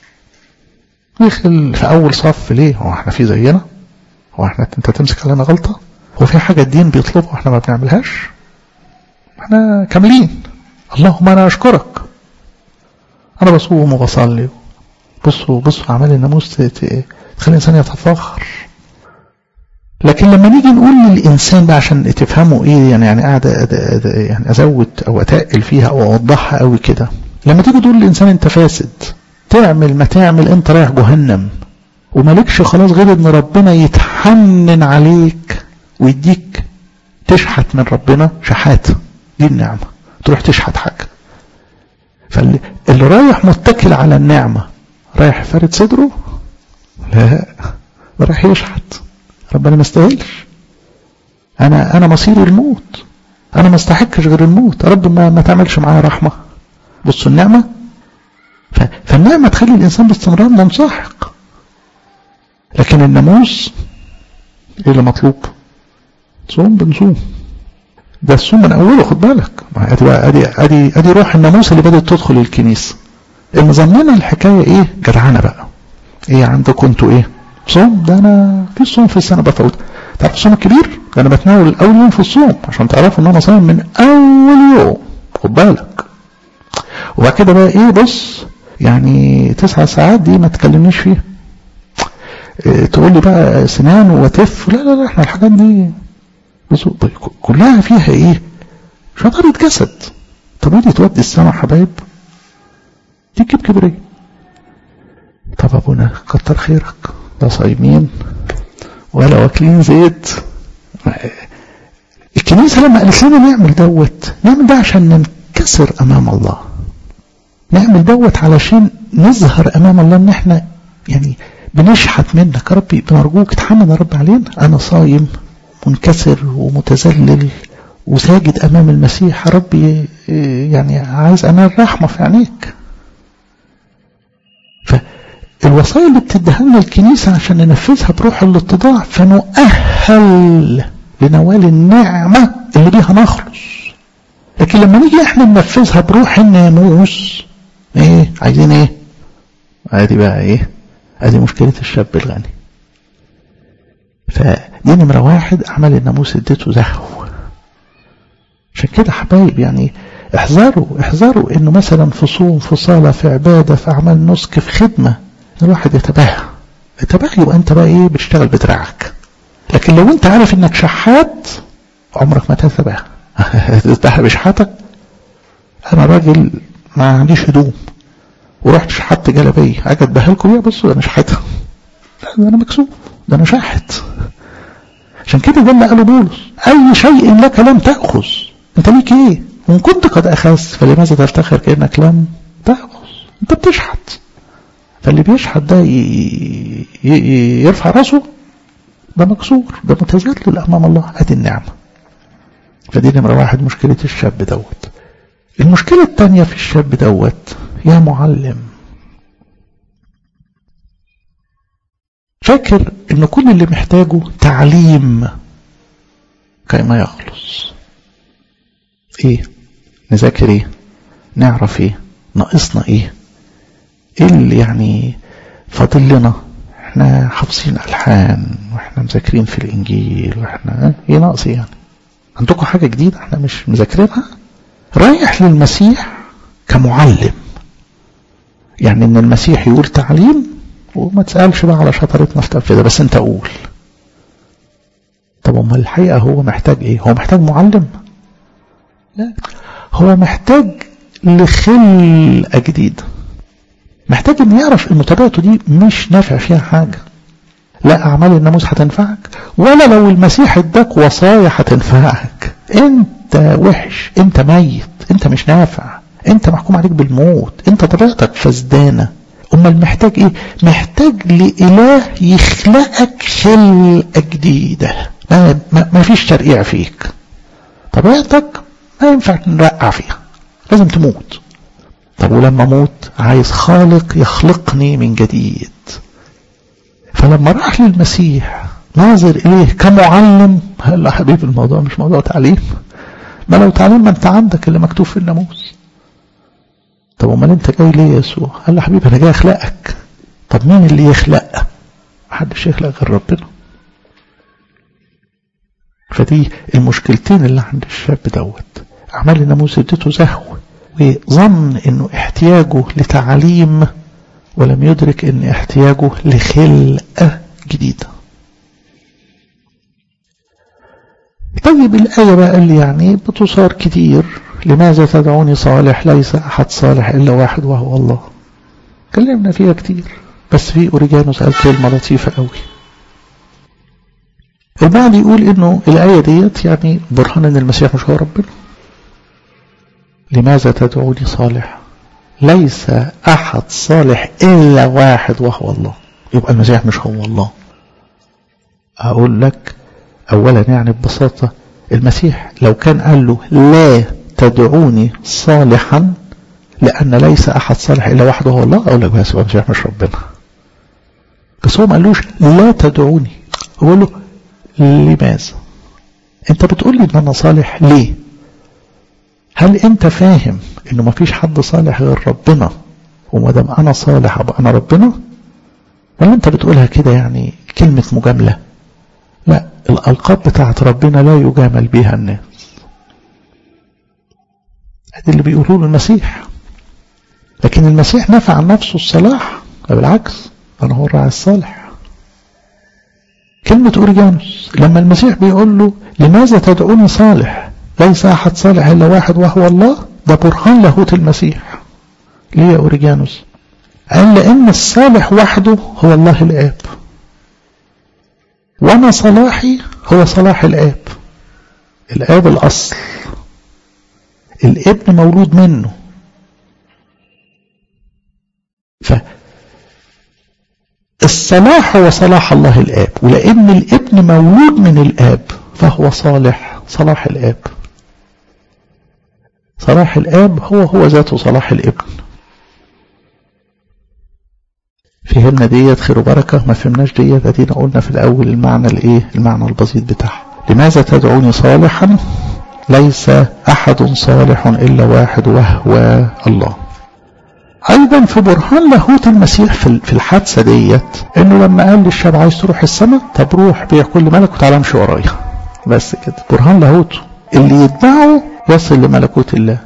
دخل في أول صف ليه هو احنا في زينا هو احنا انت تمسك علينا غلطة هو في حاجة الدين بيطلبها واحنا ما بنعملهاش احنا كاملين اللهم انا اشكرك انا بصوم وبصلي بصوا بصوا اعمال الناموس تخلي الانسان يتفاخر لكن لما نيجي نقول للانسان بقى عشان تفهموا ايه يعني يعني قاعد يعني ازود او اتقل فيها او اوضحها قوي كده لما تيجي تقول للانسان انت فاسد تعمل ما تعمل انت رايح جهنم ومالكش خلاص غير ان ربنا يتحنن عليك ويديك تشحت من ربنا شحات دي النعمة تروح تشحت حاجة فاللي اللي رايح متكل على النعمة رايح فارد صدره لا رايح يشحت ربنا ما استاهلش انا انا مصيري الموت انا ما استحقش غير الموت يا رب ما, ما تعملش معايا رحمة بصوا النعمة فالنعمة تخلي الانسان باستمرار منسحق لكن الناموس ايه اللي مطلوب صوم بنصوم ده الصوم من اوله خد بالك ادي بقى ادي ادي ادي روح الناموس اللي بدات تدخل الكنيسه المظننه الحكايه ايه جدعانه بقى ايه عندكم انتوا ايه صوم ده انا في صوم في السنه بفوت تعرف الصوم الكبير ده انا بتناول اول يوم في الصوم عشان تعرفوا ان انا صايم من اول يوم خد بالك وبعد كده بقى ايه بص يعني تسع ساعات دي ما تكلمنيش فيها إيه تقول لي بقى سنان وتف لا لا لا احنا الحاجات دي كلها فيها ايه شطارة جسد طب ودي تودي السما حبايب دي كب كبرية طب ابونا كتر خيرك لا صايمين ولا واكلين زيت الكنيسة لما قالت لنا نعمل دوت نعمل ده عشان ننكسر امام الله نعمل دوت علشان نظهر امام الله ان احنا يعني بنشحت منك يا ربي بنرجوك اتحمل يا رب علينا انا صايم منكسر ومتذلل وساجد امام المسيح يا ربي يعني عايز انا الرحمه في عينيك فالوصايا اللي بتديها لنا الكنيسه عشان ننفذها بروح الاتضاع فنؤهل لنوال النعمة اللي بيها نخلص لكن لما نيجي احنا ننفذها بروح الناموس ايه عايزين ايه ادي بقى ايه ادي مشكلة الشاب الغني فدي نمرة واحد عمل الناموس اديته زهو عشان كده حبايب يعني احذروا احذروا انه مثلا في صوم في صلاة في عبادة في اعمال نسك في خدمة الواحد يتباهى يتباهى يبقى انت بقى ايه بتشتغل بدراعك لكن لو انت عارف انك شحات عمرك ما تتباهى تتباهى بشحاتك انا راجل ما عنديش هدوم ورحت شحت جلابيه اجي اتباهى لكم بيها بصوا انا شحتها ده انا مكسوف ده انا شاحت عشان كده ده اللي قاله بولس اي شيء لك لم تاخذ انت ليك ايه وان كنت قد اخذت فلماذا تفتخر كانك لم تاخذ انت بتشحت فاللي بيشحت ده يرفع راسه ده مكسور ده متذلل امام الله ادي النعمه فدي نمره واحد مشكله الشاب دوت المشكله الثانيه في الشاب دوت يا معلم فاكر ان كل اللي محتاجه تعليم كيما يخلص ايه نذاكر ايه نعرف ايه ناقصنا ايه ايه اللي يعني فاضل لنا احنا حافظين الحان واحنا مذاكرين في الانجيل واحنا ايه ناقص يعني عندكم حاجه جديده احنا مش مذاكرينها رايح للمسيح كمعلم يعني ان المسيح يقول تعليم وما تسألش بقى على شطارتنا في تنفيذها بس انت قول طب امال الحقيقة هو محتاج ايه هو محتاج معلم لا هو محتاج لخلقة جديدة محتاج ان يعرف ان متابعته دي مش نافع فيها حاجة لا اعمال الناموس هتنفعك ولا لو المسيح اداك وصايا هتنفعك انت وحش انت ميت انت مش نافع انت محكوم عليك بالموت انت طبيعتك فسدانه امال محتاج ايه محتاج لاله يخلقك خلقه جديده ما, ما, ما فيش ترقيع فيك طبيعتك ما ينفع نرقع فيها لازم تموت طب ولما اموت عايز خالق يخلقني من جديد فلما راح للمسيح ناظر اليه كمعلم قال له حبيبي الموضوع مش موضوع تعليم ما لو تعليم ما انت عندك اللي مكتوب في الناموس طب امال انت جاي ليه يا يسوع قال له حبيبي انا جاي اخلقك طب مين اللي يخلق محدش يخلق غير ربنا فدي المشكلتين اللي عند الشاب دوت اعمال الناموس اديته زهو وظن انه احتياجه لتعليم ولم يدرك ان احتياجه لخلقه جديده طيب الآية بقى قال لي يعني بتصار كتير لماذا تدعوني صالح ليس أحد صالح إلا واحد وهو الله كلمنا فيها كتير بس في أوريجانوس قال كلمة لطيفة قوي البعض يقول إنه الآية ديت يعني برهان إن المسيح مش هو ربنا لماذا تدعوني صالح ليس أحد صالح إلا واحد وهو الله يبقى المسيح مش هو الله أقول لك أولا يعني ببساطة المسيح لو كان قال له لا تدعوني صالحا لأن ليس أحد صالح إلا واحد وهو الله أقول لك بس هو المسيح مش ربنا بس هو ما قالوش لا تدعوني هو له لماذا انت بتقول لي ان انا صالح ليه هل انت فاهم انه ما فيش حد صالح غير ربنا وما دام انا صالح ابقى انا ربنا ولا انت بتقولها كده يعني كلمة مجاملة لا الألقاب بتاعت ربنا لا يجامل بها الناس هذا اللي بيقولوه المسيح لكن المسيح نفع عن نفسه الصلاح بالعكس أنا هو الراعي الصالح كلمة أوريجانوس لما المسيح بيقول له لماذا تدعوني صالح ليس أحد صالح إلا واحد وهو الله ده برهان لاهوت المسيح ليه يا أوريجانوس قال لأن الصالح وحده هو الله الآب وأنا صلاحي هو صلاح الآب الآب الأصل الابن مولود منه ف الصلاح هو صلاح الله الآب ولأن الابن مولود من الآب فهو صالح صلاح الآب صلاح الآب هو هو ذاته صلاح الابن فهمنا ديت خير وبركة ما فهمناش ديت ادينا قلنا في الأول المعنى الايه المعنى البسيط بتاعها لماذا تدعوني صالحا ليس أحد صالح إلا واحد وهو الله أيضا في برهان لاهوت المسيح في الحادثة ديت إنه لما قال للشاب عايز تروح السماء طب روح بيع كل ملك وتعالى امشي ورايا بس كده برهان لاهوته اللي يتبعه يصل لملكوت الله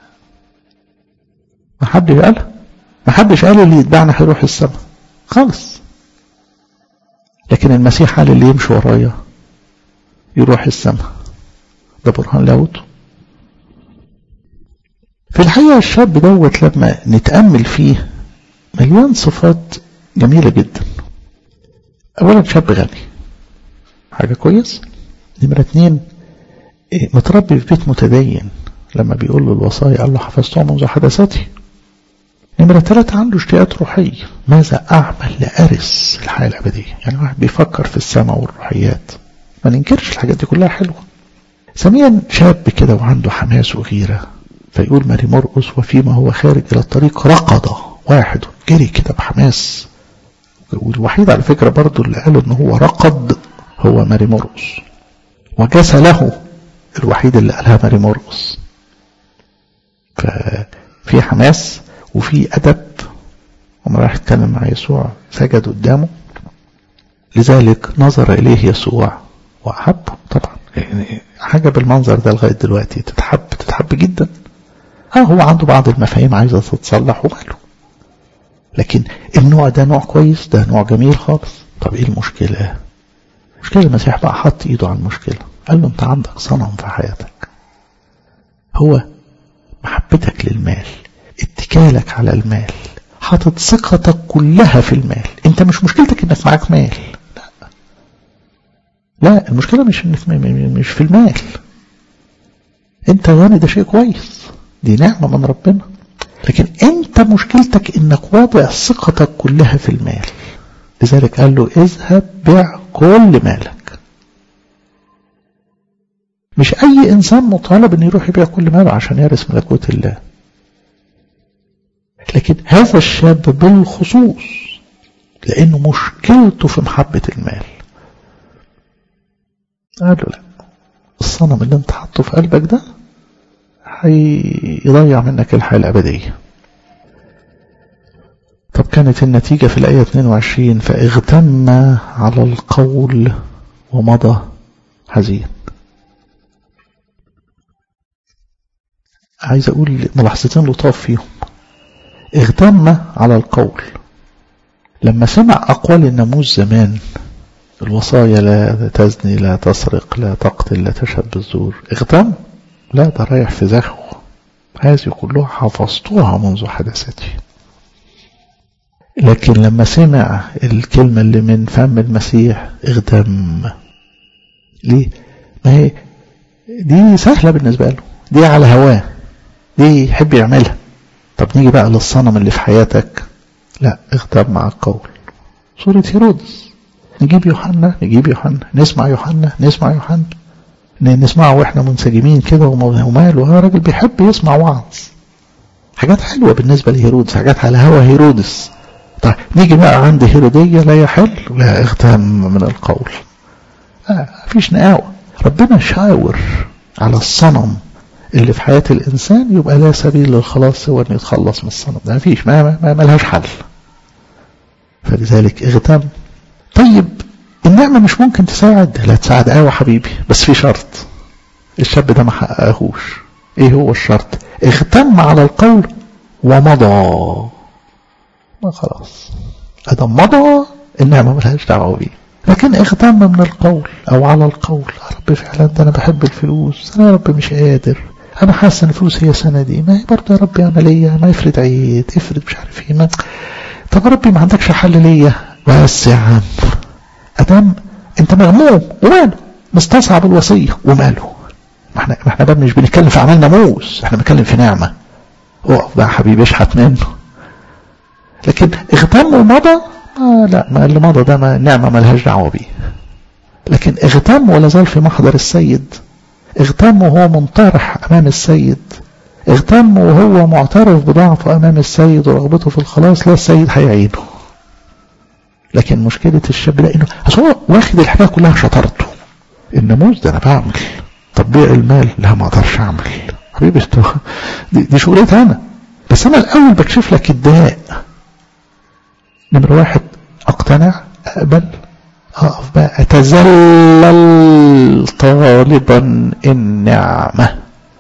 ما حدش قال ما حدش قال اللي يتبعنا هيروح السماء خالص لكن المسيح قال اللي يمشي ورايا يروح السماء ده برهان لاهوته في الحقيقة الشاب دوت لما نتأمل فيه مليان صفات جميلة جدا أولا شاب غني حاجة كويس نمرة اتنين متربي في بيت متدين لما بيقول له الوصايا قال له حفظتها منذ حدثتي نمرة ثلاثة عنده اشتياقات روحية ماذا أعمل لأرث الحياة الأبدية يعني واحد بيفكر في السماء والروحيات ما ننكرش الحاجات دي كلها حلوة ثانيا شاب كده وعنده حماس وغيرة فيقول ماري مرقس وفيما هو خارج إلى الطريق رقد واحد جري كده بحماس والوحيد على فكرة برضو اللي قالوا ان هو رقد هو ماري مرقس وجس له الوحيد اللي قالها ماري مرقس ففي حماس وفي أدب وما راح يتكلم مع يسوع سجد قدامه لذلك نظر إليه يسوع وأحبه طبعا يعني حاجة بالمنظر ده لغاية دلوقتي تتحب تتحب جدا اه هو عنده بعض المفاهيم عايزة تتصلح وماله لكن النوع ده نوع كويس ده نوع جميل خالص طب ايه المشكلة المشكلة المسيح بقى حط ايده على المشكلة قال له انت عندك صنم في حياتك هو محبتك للمال اتكالك على المال حاطط ثقتك كلها في المال انت مش مشكلتك انك معاك مال لا لا المشكلة مش انك مش في المال انت غني ده شيء كويس دي نعمة من ربنا لكن انت مشكلتك انك واضع ثقتك كلها في المال لذلك قال له اذهب بيع كل مالك مش اي انسان مطالب انه يروح يبيع كل ماله عشان يرث ملكوت الله لكن هذا الشاب بالخصوص لانه مشكلته في محبة المال قال له لا الصنم اللي انت حاطه في قلبك ده هيضيع منك الحياة الأبدية طب كانت النتيجة في الآية 22 فاغتم على القول ومضى حزين عايز أقول ملاحظتين لطاف فيهم اغتم على القول لما سمع أقوال الناموس زمان الوصايا لا تزني لا تسرق لا تقتل لا تشهد بالزور اغتم لا ده رايح في زهو هذه كلها حفظتها منذ حدثتي لكن لما سمع الكلمة اللي من فم المسيح اغتم ليه ما هي دي سهلة بالنسبة له دي على هواه دي يحب يعملها طب نيجي بقى للصنم اللي في حياتك لا اغتم مع القول سورة هيرودس نجيب يوحنا نجيب يوحنا نسمع يوحنا نسمع يوحنا نسمعه واحنا منسجمين كده وماله ها راجل بيحب يسمع وعظ حاجات حلوة بالنسبة لهيرودس حاجات على هوا هيرودس طيب نيجي بقى عند هيرودية لا يحل لا اغتم من القول آه مفيش نقاوة ربنا شاور على الصنم اللي في حياة الإنسان يبقى لا سبيل للخلاص هو أن يتخلص من الصنم ده مفيش ما, ما, ما ملهاش حل فلذلك اغتم طيب النعمة مش ممكن تساعد لا تساعد قوي حبيبي بس في شرط الشاب ده ما حققهوش ايه هو الشرط اغتم على القول ومضى ما خلاص ادم مضى النعمة ملهاش دعوة بيه لكن اغتم من القول او على القول يا رب فعلا ده انا بحب الفلوس انا يا رب مش قادر انا حاسس ان الفلوس هي سندي ما هي برضه يا رب عملية ما يفرد عيد افرد مش عارف ايه ما طب يا ربي ما عندكش حل ليا بس يا عم ادم انت مغموم وماله مستصعب الوصية وماله ما احنا ما احنا بقى مش بنتكلم في اعمال ناموس احنا بنتكلم في نعمة اقف بقى حبيبي اشحت منه لكن اغتم ومضى آه لا ما اللي مضى ده ما نعمة ملهاش دعوة بيه لكن اغتم ولا زال في محضر السيد اغتم وهو منطرح امام السيد اغتم وهو معترف بضعفه امام السيد ورغبته في الخلاص لا السيد هيعينه لكن مشكلة الشاب ده انه هو واخد الحكاية كلها شطارته الناموس ده انا بعمل طب بيع المال لا ما اقدرش اعمل حبيبي دي, دي شغلتي انا بس انا الاول بكشف لك الداء نمرة واحد اقتنع اقبل اقف بقى اتذلل طالبا النعمة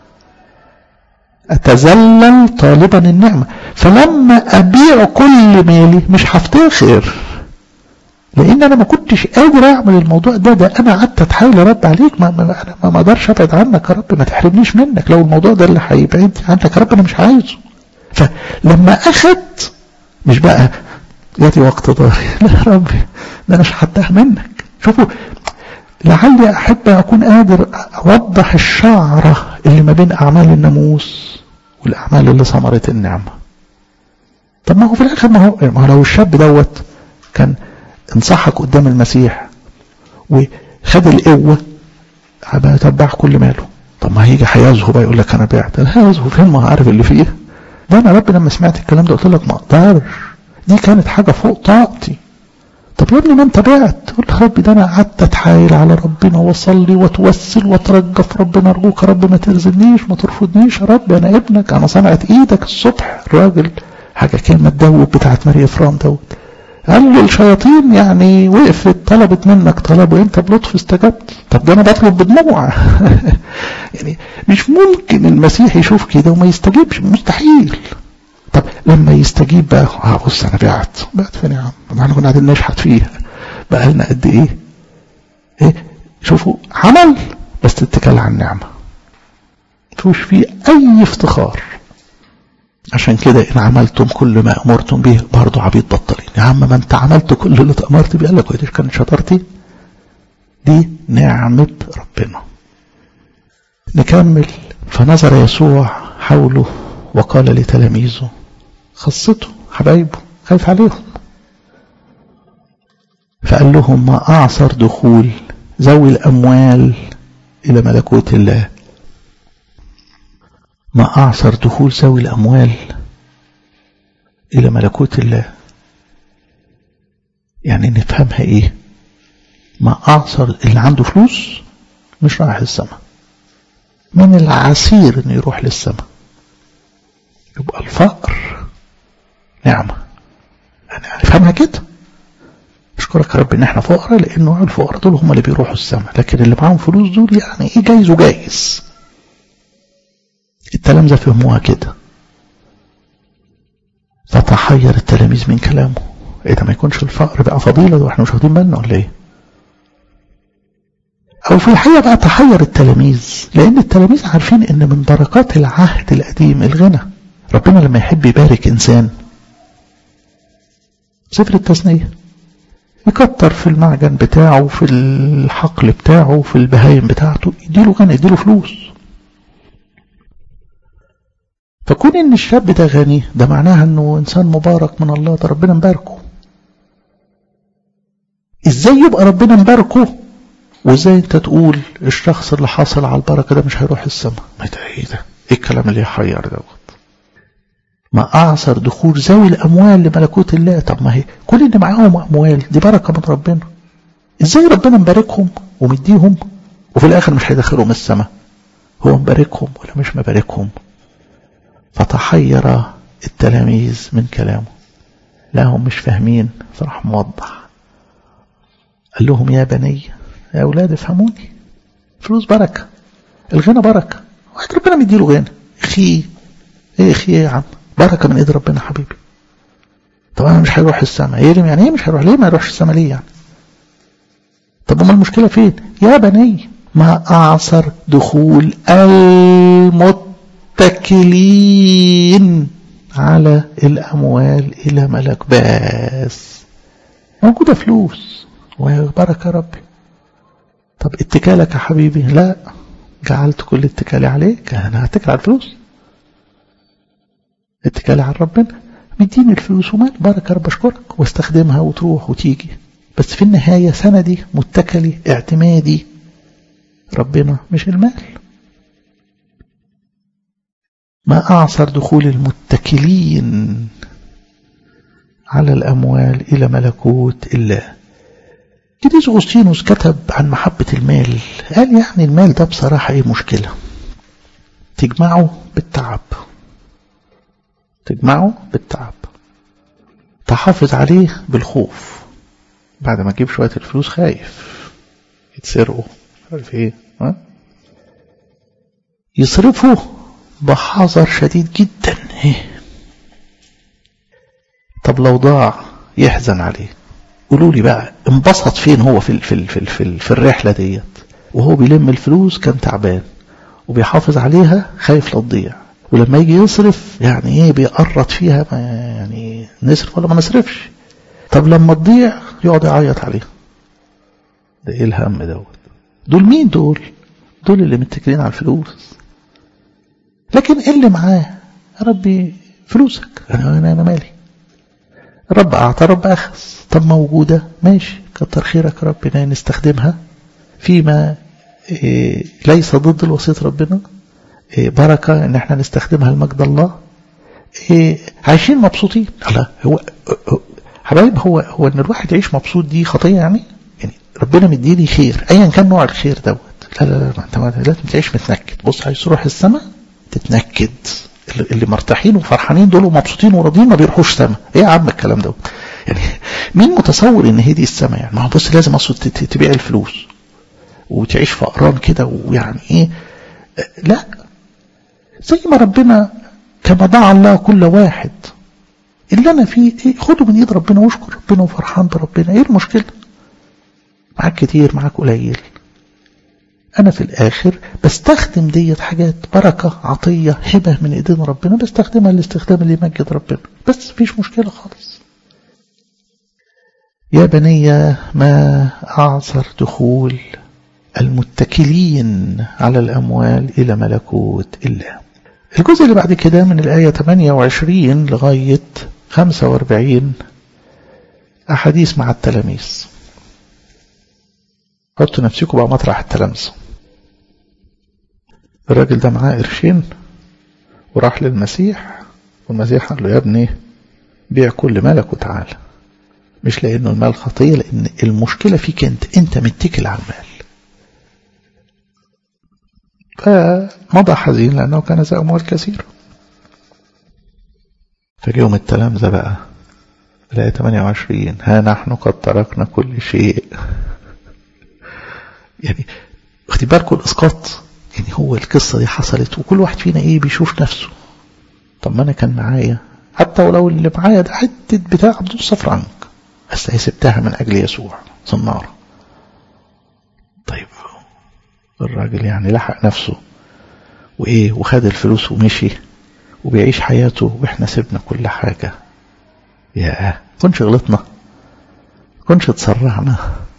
اتذلل طالبا النعمة فلما ابيع كل مالي مش هفتخر لان انا ما كنتش قادر اعمل الموضوع ده ده انا قعدت اتحايل ارد عليك ما ما ما, ما اقدرش ابعد عنك يا رب ما تحرمنيش منك لو الموضوع ده اللي هيبعد عنك يا رب انا مش عايزه فلما اخدت مش بقى ياتي وقت ضاري لا يا ربي ده انا شحتها منك شوفوا لعلي احب اكون قادر اوضح الشعره اللي ما بين اعمال الناموس والاعمال اللي ثمرت النعمه طب ما هو في الاخر ما هو ما هو لو الشاب دوت كان انصحك قدام المسيح وخد القوه هبقى يتبع كل ماله طب ما هيجي هيزهو بقى يقول لك انا بعت لا يزهو فين ما عارف اللي فيه ده انا ربي لما سمعت الكلام ده قلت لك ما اقدرش دي كانت حاجه فوق طاقتي طب يا ابني ما انت بعت قلت ربي ده انا قعدت اتحايل على ربنا واصلي واتوسل واترجى في ربنا ارجوك يا رب ما ترزنيش ما ترفضنيش يا رب انا ابنك انا صنعت ايدك الصبح الراجل حاجه كلمه تدوب بتاعت ماري افرام دوت قال له الشياطين يعني وقفت طلبت منك طلب وانت بلطف استجبت طب ده انا بطلب بدموع يعني مش ممكن المسيح يشوف كده وما يستجيبش مستحيل طب لما يستجيب بقى اه بص انا بعت بعت فين يا عم احنا كنا قاعدين نشحت فيها بقى لنا قد ايه ايه شوفوا عمل بس اتكال على النعمه مفيش فيه اي افتخار عشان كده ان عملتم كل ما امرتم به برضه عبيد بطلين يا عم ما انت عملت كل اللي امرت بيه قال لك ودي كانت شطارتي دي نعمه ربنا نكمل فنظر يسوع حوله وقال لتلاميذه خصته حبايبه خايف عليهم فقال لهم ما أعصر دخول ذوي الأموال إلى ملكوت الله ما أعصر دخول ذوي الأموال إلى ملكوت الله يعني نفهمها إيه ما أعصر اللي عنده فلوس مش رايح السماء من العسير إنه يروح للسماء يبقى الفقر نعمة يعني نفهمها كده اشكرك يا رب ان احنا فقراء لانه الفقراء دول هم اللي بيروحوا السماء لكن اللي معاهم فلوس دول يعني ايه جايز وجايز التلامذة فهموها كده فتحير التلاميذ من كلامه ايه ده ما يكونش الفقر بقى فضيلة واحنا مش واخدين بالنا ولا ايه او في الحقيقة بقى تحير التلاميذ لان التلاميذ عارفين ان من بركات العهد القديم الغنى ربنا لما يحب يبارك انسان سفر التثنية يكتر في المعجن بتاعه في الحقل بتاعه في البهايم بتاعته يديله غنى يديله فلوس فكون ان الشاب ده غني ده معناها انه انسان مبارك من الله ده ربنا مباركه ازاي يبقى ربنا مباركه وازاي انت تقول الشخص اللي حاصل على البركه ده مش هيروح السماء ما ده ايه ده ايه الكلام اللي يحير دوت ما اعصر دخول ذوي الاموال لملكوت الله طب ما هي كل اللي معاهم اموال دي بركه من ربنا ازاي ربنا مباركهم ومديهم وفي الاخر مش هيدخلهم السماء هو مباركهم ولا مش مباركهم فتحير التلاميذ من كلامه لا هم مش فاهمين فراح موضح قال لهم يا بني يا أولاد افهموني فلوس بركة الغنى بركة واحد ربنا مديله غنى اخي ايه اخي ايه يا عم بركة من ايد ربنا حبيبي طبعا مش هيروح السماء ايه يعني ايه مش هيروح ليه ما يروحش السماء ليه يعني طب ما المشكلة فين يا بني ما أعصر دخول المتكلين على الأموال إلى ملك بس موجودة فلوس وبركة ربي طب اتكالك يا حبيبي لا جعلت كل اتكالي عليك أنا هتكل على الفلوس اتكالي على ربنا مديني الفلوس ومال بركة رب أشكرك واستخدمها وتروح وتيجي بس في النهاية سندي متكلي اعتمادي ربنا مش المال ما أعصر دخول المتكلين على الأموال إلى ملكوت الله قديس أغسطينوس كتب عن محبة المال قال يعني المال ده بصراحة ايه مشكلة تجمعه بالتعب تجمعه بالتعب تحافظ عليه بالخوف بعد ما تجيب شوية الفلوس خايف يتسرقوا عارف ايه ها يصرفوا بحذر شديد جدا ايه طب لو ضاع يحزن عليه قولوا لي بقى انبسط فين هو في في في في, في الرحله ديت وهو بيلم الفلوس كان تعبان وبيحافظ عليها خايف لا تضيع ولما يجي يصرف يعني ايه بيقرط فيها ما يعني نصرف ولا ما نصرفش طب لما تضيع يقعد يعيط عليها ده ايه الهم دوت دول مين دول دول اللي متكلين على الفلوس لكن اللي معاه يا ربي فلوسك انا انا, أنا مالي رب اعطى رب اخذ طب موجوده ماشي كتر خيرك يا ربنا نستخدمها فيما إيه ليس ضد الوصيه ربنا إيه بركه ان احنا نستخدمها لمجد الله إيه عايشين مبسوطين الله هو حبايب هو هو ان الواحد يعيش مبسوط دي خطيه يعني يعني ربنا مديني خير ايا كان نوع الخير دوت لا لا لا انت لازم تعيش متنكد بص عايز تروح السماء تتنكد اللي مرتاحين وفرحانين دول ومبسوطين وراضيين ما بيروحوش سما ايه يا عم الكلام دوت يعني مين متصور ان هي دي السما يعني ما هو بص لازم اصل تبيع الفلوس وتعيش فقران كده ويعني ايه لا زي ما ربنا كما دعا الله كل واحد اللي انا فيه إيه خده من ايد ربنا واشكر ربنا وفرحان بربنا ايه المشكله معاك كتير معاك قليل انا في الاخر بستخدم ديت حاجات بركة عطية هبة من ايدين ربنا بستخدمها الاستخدام اللي يمجد ربنا بس مفيش مشكلة خالص يا بني ما اعذر دخول المتكلين على الاموال الى ملكوت الله الجزء اللي بعد كده من الآية 28 لغاية 45 أحاديث مع التلاميذ حطوا نفسكم بقى مطرح التلامذة الراجل ده معاه قرشين وراح للمسيح والمسيح قال له يا ابني بيع كل مالك وتعالى مش لأنه المال خطية لأن المشكلة فيك أنت أنت متكل على المال فمضى حزين لأنه كان ذا أموال كثيرة فجيهم التلامذة بقى الآية 28 ها نحن قد تركنا كل شيء يعني واخدي بالكم الاسقاط يعني هو القصه دي حصلت وكل واحد فينا ايه بيشوف نفسه طب ما انا كان معايا حتى ولو اللي معايا ده حته بتاع نص فرنك بس هي سبتها من اجل يسوع صناره طيب الراجل يعني لحق نفسه وايه وخد الفلوس ومشي وبيعيش حياته واحنا سيبنا كل حاجه يا كنش غلطنا كنش تسرعنا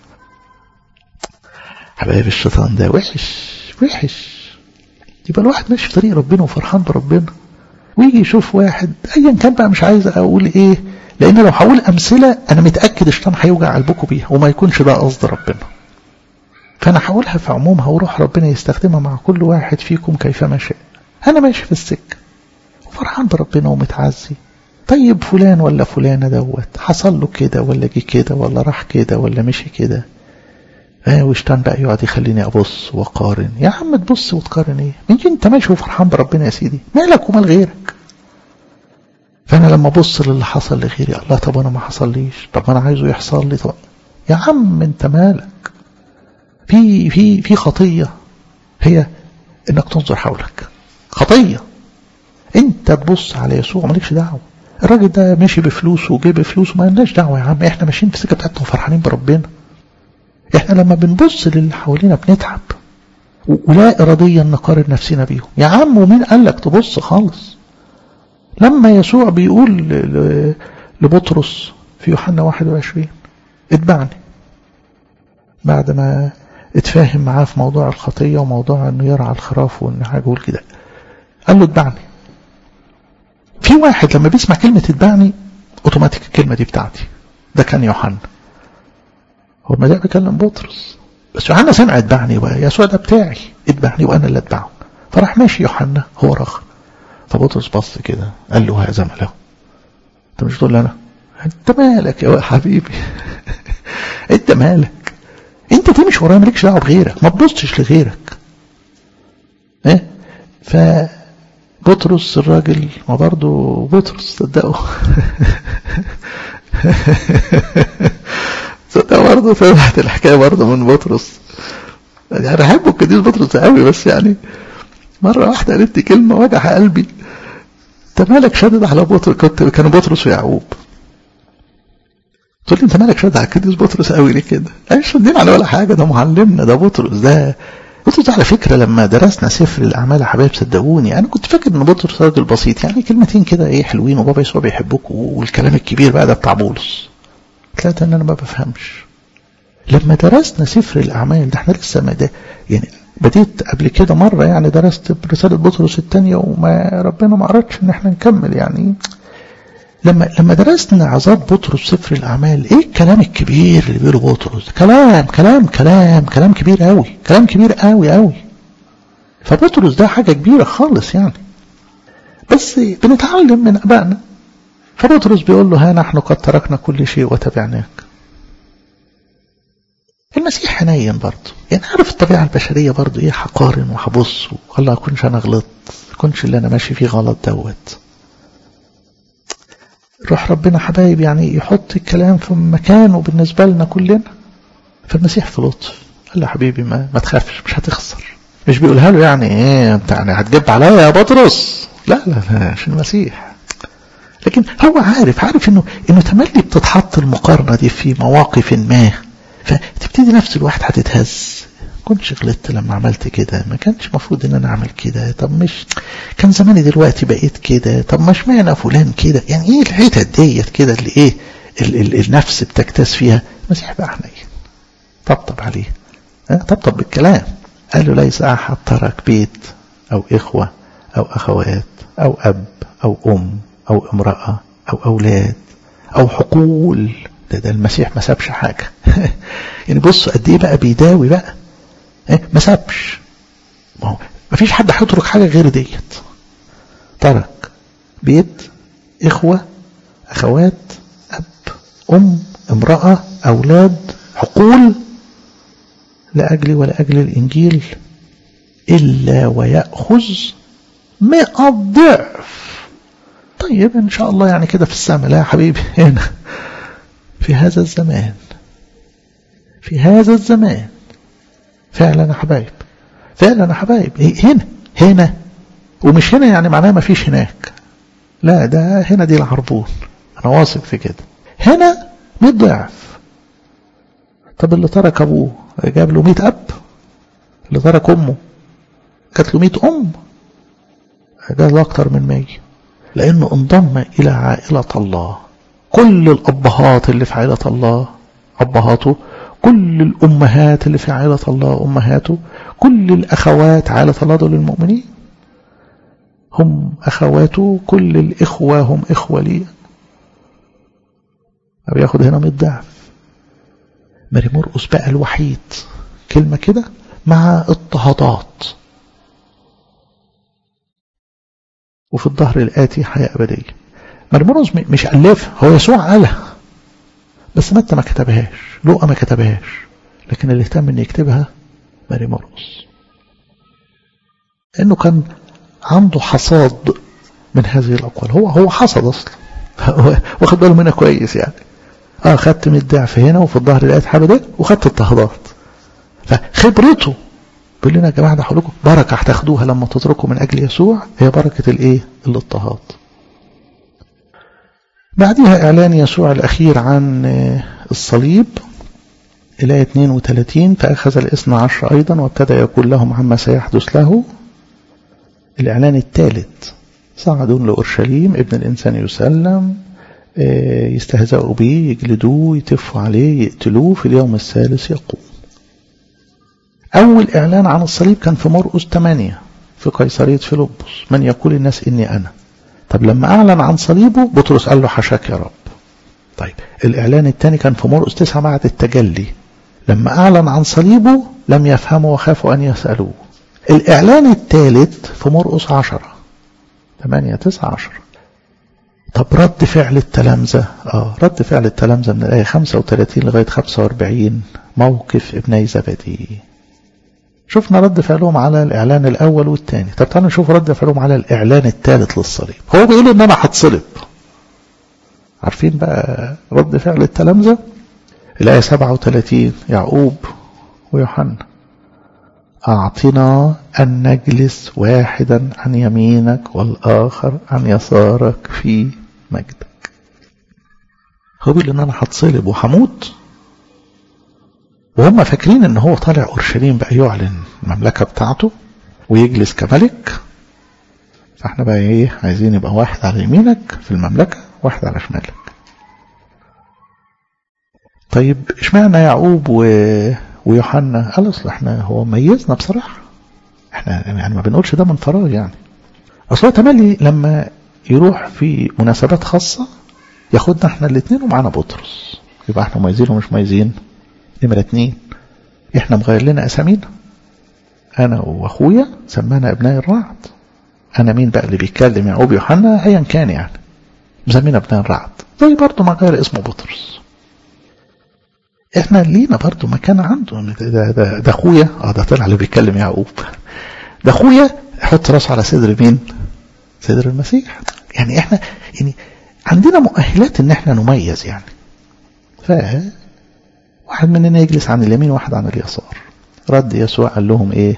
حبايب الشيطان ده وحش وحش يبقى الواحد ماشي في طريق ربنا وفرحان بربنا ويجي يشوف واحد ايا كان بقى مش عايز اقول ايه لان لو هقول امثله انا متاكد الشيطان هيوجع قلبكم بيها وما يكونش ده قصد ربنا فانا هقولها في عمومها وروح ربنا يستخدمها مع كل واحد فيكم كيفما شاء انا ماشي في السكه وفرحان بربنا ومتعزي طيب فلان ولا فلانه دوت حصل له كده ولا جه كده ولا راح كده ولا مشي كده اه وشتان بقى يقعد يخليني ابص واقارن يا عم تبص وتقارن ايه من انت ماشي وفرحان بربنا يا سيدي مالك ومال غيرك فانا لما ابص للي حصل لغيري الله طب انا ما حصليش طب انا عايزه يحصل لي طب يا عم انت مالك في في في خطيه هي انك تنظر حولك خطيه انت تبص على يسوع مالكش دعوه الراجل ده مشي بفلوس وجيب فلوس وما لناش دعوه يا عم احنا ماشيين في السكه بتاعتنا وفرحانين بربنا احنا لما بنبص للي حوالينا بنتعب ولا اراديا نقارن نفسنا بيهم يا عم ومين قال لك تبص خالص لما يسوع بيقول لبطرس في يوحنا 21 اتبعني بعد ما اتفاهم معاه في موضوع الخطية وموضوع انه يرعى الخراف وان حاجة يقول كده قال له اتبعني في واحد لما بيسمع كلمة اتبعني اوتوماتيك الكلمة دي بتاعتي ده كان يوحنا هو المسيح بيكلم بطرس بس يوحنا سمع اتبعني ويسوع ده بتاعي اتبعني وانا اللي اتبعه فراح ماشي يوحنا هو رخ فبطرس بص كده قال له هذا ماله انت مش تقول انا انت مالك يا حبيبي انت مالك انت تمشي ورايا مالكش دعوه بغيرك ما تبصش لغيرك ايه ف بطرس الراجل ما برضه بطرس صدقوا صدقوا برضه طلعت الحكايه برضه من بطرس يعني احب القديس بطرس قوي بس يعني مره واحده قالت لي كلمه وجع قلبي انت مالك شادد على بطرس كنت كانوا بطرس ويعقوب تقول لي انت مالك شادد على القديس بطرس قوي ليه كده؟ انا مش شادين على ولا حاجه ده معلمنا ده بطرس ده بطرس على فكره لما درسنا سفر الاعمال يا حبايب صدقوني انا كنت فاكر ان بطرس راجل بسيط يعني كلمتين كده ايه حلوين وبابا يسوع بيحبوك والكلام الكبير بقى ده بتاع بولس طلعت ان انا ما بفهمش لما درسنا سفر الاعمال ده احنا لسه ما ده يعني بديت قبل كده مرة يعني درست رسالة بطرس الثانية وما ربنا ما أردش إن احنا نكمل يعني لما لما درسنا عذاب بطرس سفر الأعمال إيه الكلام الكبير اللي بيقوله بطرس كلام كلام كلام كلام كبير قوي كلام كبير قوي قوي فبطرس ده حاجة كبيرة خالص يعني بس بنتعلم من أبائنا فبطرس بيقول له ها نحن قد تركنا كل شيء وتبعناك المسيح حنين برضه يعني عارف الطبيعة البشرية برضه ايه هقارن وهبص والله اكونش انا غلطت اكونش اللي انا ماشي فيه غلط دوت روح ربنا حبايب يعني يحط الكلام في مكانه بالنسبة لنا كلنا فالمسيح في لطف قال له حبيبي ما, ما تخافش مش هتخسر مش بيقولها له يعني ايه انت يعني هتجيب عليا يا بطرس لا لا لا عشان المسيح لكن هو عارف عارف انه انه تملي بتتحط المقارنه دي في مواقف ما فتبتدي نفس الواحد هتتهز كنتش غلطت لما عملت كده ما كانش مفروض ان انا اعمل كده طب مش كان زماني دلوقتي بقيت كده طب ما اشمعنى فلان كده يعني ايه الحتت ديت كده اللي ايه ال ال النفس بتكتاز فيها المسيح بقى حنين طبطب عليه طبطب بالكلام قال له ليس احد ترك بيت او اخوه او اخوات او اب او ام او امراه او اولاد او حقول ده, ده المسيح ما سابش حاجة يعني بص قد ايه بقى بيداوي بقى إيه ما سابش ما هو ما فيش حد هيترك حاجة غير ديت ترك بيت إخوة أخوات أب أم امرأة أولاد حقول لأجلي ولأجل الإنجيل إلا ويأخذ مئة ضعف طيب إن شاء الله يعني كده في السماء لا يا حبيبي هنا في هذا الزمان في هذا الزمان فعلا يا حبايب فعلا يا حبايب هنا هنا ومش هنا يعني معناه ما فيش هناك لا ده هنا دي العربون انا واثق في كده هنا 100 ضعف طب اللي ترك ابوه جاب له 100 اب اللي ترك امه جات له 100 ام جاب له اكتر من 100 لانه انضم الى عائله الله كل الأبهات اللي في عائلة الله أبهاته كل الأمهات اللي في عائلة الله أمهاته كل الأخوات عائلة الله دول المؤمنين هم أخواته كل الإخوة هم إخوة لي بياخد هنا 100 ضعف ماري مرقس بقى الوحيد كلمة كده مع اضطهادات وفي الظهر الآتي حياة أبدية مرمرز مش ألفها هو يسوع قالها بس متى ما كتبهاش لوقا ما كتبهاش لكن اللي اهتم ان يكتبها ماري مرقس انه كان عنده حصاد من هذه الاقوال هو هو حصد اصلا واخد باله منها كويس يعني اه خدت من الضعف هنا وفي الظهر لقيت حاجه ده وخدت اضطهادات فخبرته بيقول لنا يا جماعه ده لكم بركه هتاخدوها لما تتركوا من اجل يسوع هي بركه الايه؟ الاضطهاد. بعدها إعلان يسوع الأخير عن الصليب الآية 32 فأخذ الاثنى عشر أيضا وابتدى يقول لهم عما سيحدث له الإعلان الثالث صعدوا لأورشليم ابن الإنسان يسلم يستهزئوا به يجلدوه يتفوا عليه يقتلوه في اليوم الثالث يقوم أول إعلان عن الصليب كان في مرقس 8 في قيصرية فيلبس من يقول الناس إني أنا طب لما أعلن عن صليبه بطرس قال له حشاك يا رب طيب الإعلان الثاني كان في مرقس تسعة بعد التجلي لما أعلن عن صليبه لم يفهموا وخافوا أن يسألوه الإعلان الثالث في مرقس عشرة ثمانية تسعة عشرة طب رد فعل التلامذة اه رد فعل التلامذة من الآية 35 لغاية 45 موقف ابني زبدي شفنا رد فعلهم على الإعلان الأول والثاني طب تعالوا نشوف رد فعلهم على الإعلان الثالث للصليب هو بيقول إن أنا هتصلب عارفين بقى رد فعل التلامذة الآية 37 يعقوب ويوحنا أعطنا أن نجلس واحدا عن يمينك والآخر عن يسارك في مجدك هو بيقول إن أنا هتصلب وهموت وهم فاكرين إن هو طالع أورشليم بقى يعلن المملكة بتاعته ويجلس كملك فاحنا بقى ايه عايزين يبقى واحد على يمينك في المملكة واحد على شمالك طيب اشمعنى يعقوب و... ويوحنا قال اصل احنا هو ميزنا بصراحة احنا يعني ما بنقولش ده من فراغ يعني اصل هو تملي لما يروح في مناسبات خاصة ياخدنا احنا الاثنين ومعانا بطرس يبقى احنا مميزين ومش مميزين نمرة اتنين احنا مغير لنا اسامينا انا واخويا سمانا ابناء الرعد انا مين بقى اللي بيتكلم يعقوب يوحنا ايا كان يعني مسمينا ابناء الرعد زي برضه ما غير اسمه بطرس احنا لينا برضه مكان عنده ده, ده, ده اخويا اه ده طلع اللي بيتكلم يعقوب ده اخويا حط راسه على صدر مين صدر المسيح يعني احنا يعني عندنا مؤهلات ان احنا نميز يعني ف واحد مننا يجلس عن اليمين واحد عن اليسار رد يسوع قال لهم ايه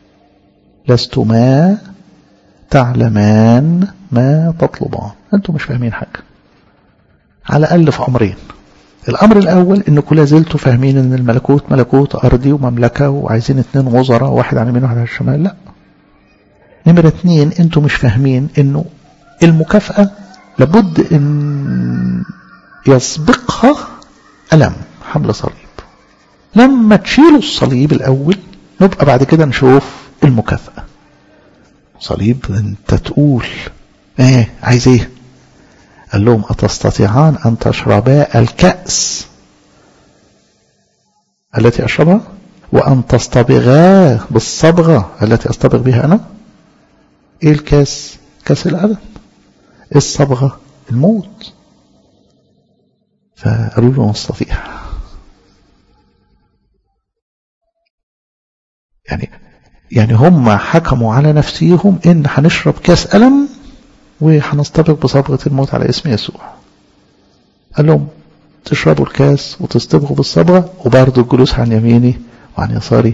لستما تعلمان ما تطلبان انتم مش فاهمين حاجة على الأقل في أمرين الأمر الأول إنكم لا زلتوا فاهمين إن الملكوت ملكوت أرضي ومملكة وعايزين اتنين وزراء واحد على اليمين وواحد على الشمال لا نمرة اتنين انتم مش فاهمين إنه المكافأة لابد إن يسبقها ألم حمل صليب لما تشيلوا الصليب الأول نبقى بعد كده نشوف المكافأة صليب انت تقول ايه عايز ايه قال لهم أتستطيعان أن تشربا الكأس التي أشربها وأن تصطبغا بالصبغة التي أصطبغ بها أنا إيه الكاس كاس الألم إيه الصبغة الموت فقالوا له نستطيع يعني يعني هم حكموا على نفسيهم ان هنشرب كاس ألم وهنصطبغ بصبغة الموت على اسم يسوع قال لهم تشربوا الكاس وتصطبغوا بالصبغة وبرضه الجلوس عن يميني وعن يساري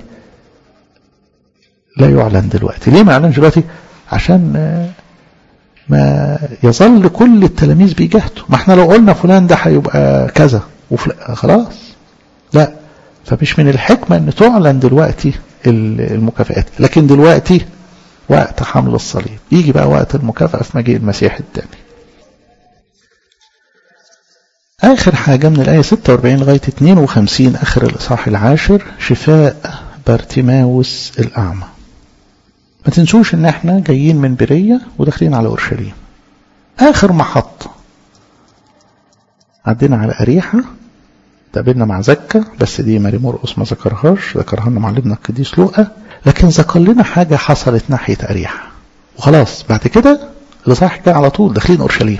لا يعلن دلوقتي ليه ما يعلنش دلوقتي عشان ما يظل كل التلاميذ بيجاهدوا ما احنا لو قلنا فلان ده هيبقى كذا وفلان خلاص لا فمش من الحكمة ان تعلن دلوقتي المكافئات لكن دلوقتي وقت حمل الصليب يجي بقى وقت المكافأة في مجيء المسيح الثاني آخر حاجة من الآية 46 لغاية 52 آخر الإصحاح العاشر شفاء بارتيماوس الأعمى ما تنسوش ان احنا جايين من برية وداخلين على اورشليم اخر محطة عدينا على اريحة تقابلنا مع زكا بس دي ماري مرقس ما ذكرهاش ذكرها لنا معلمنا القديس لوقا لكن ذكر لنا حاجة حصلت ناحية اريحة وخلاص بعد كده الاصحاح جاي على طول داخلين اورشليم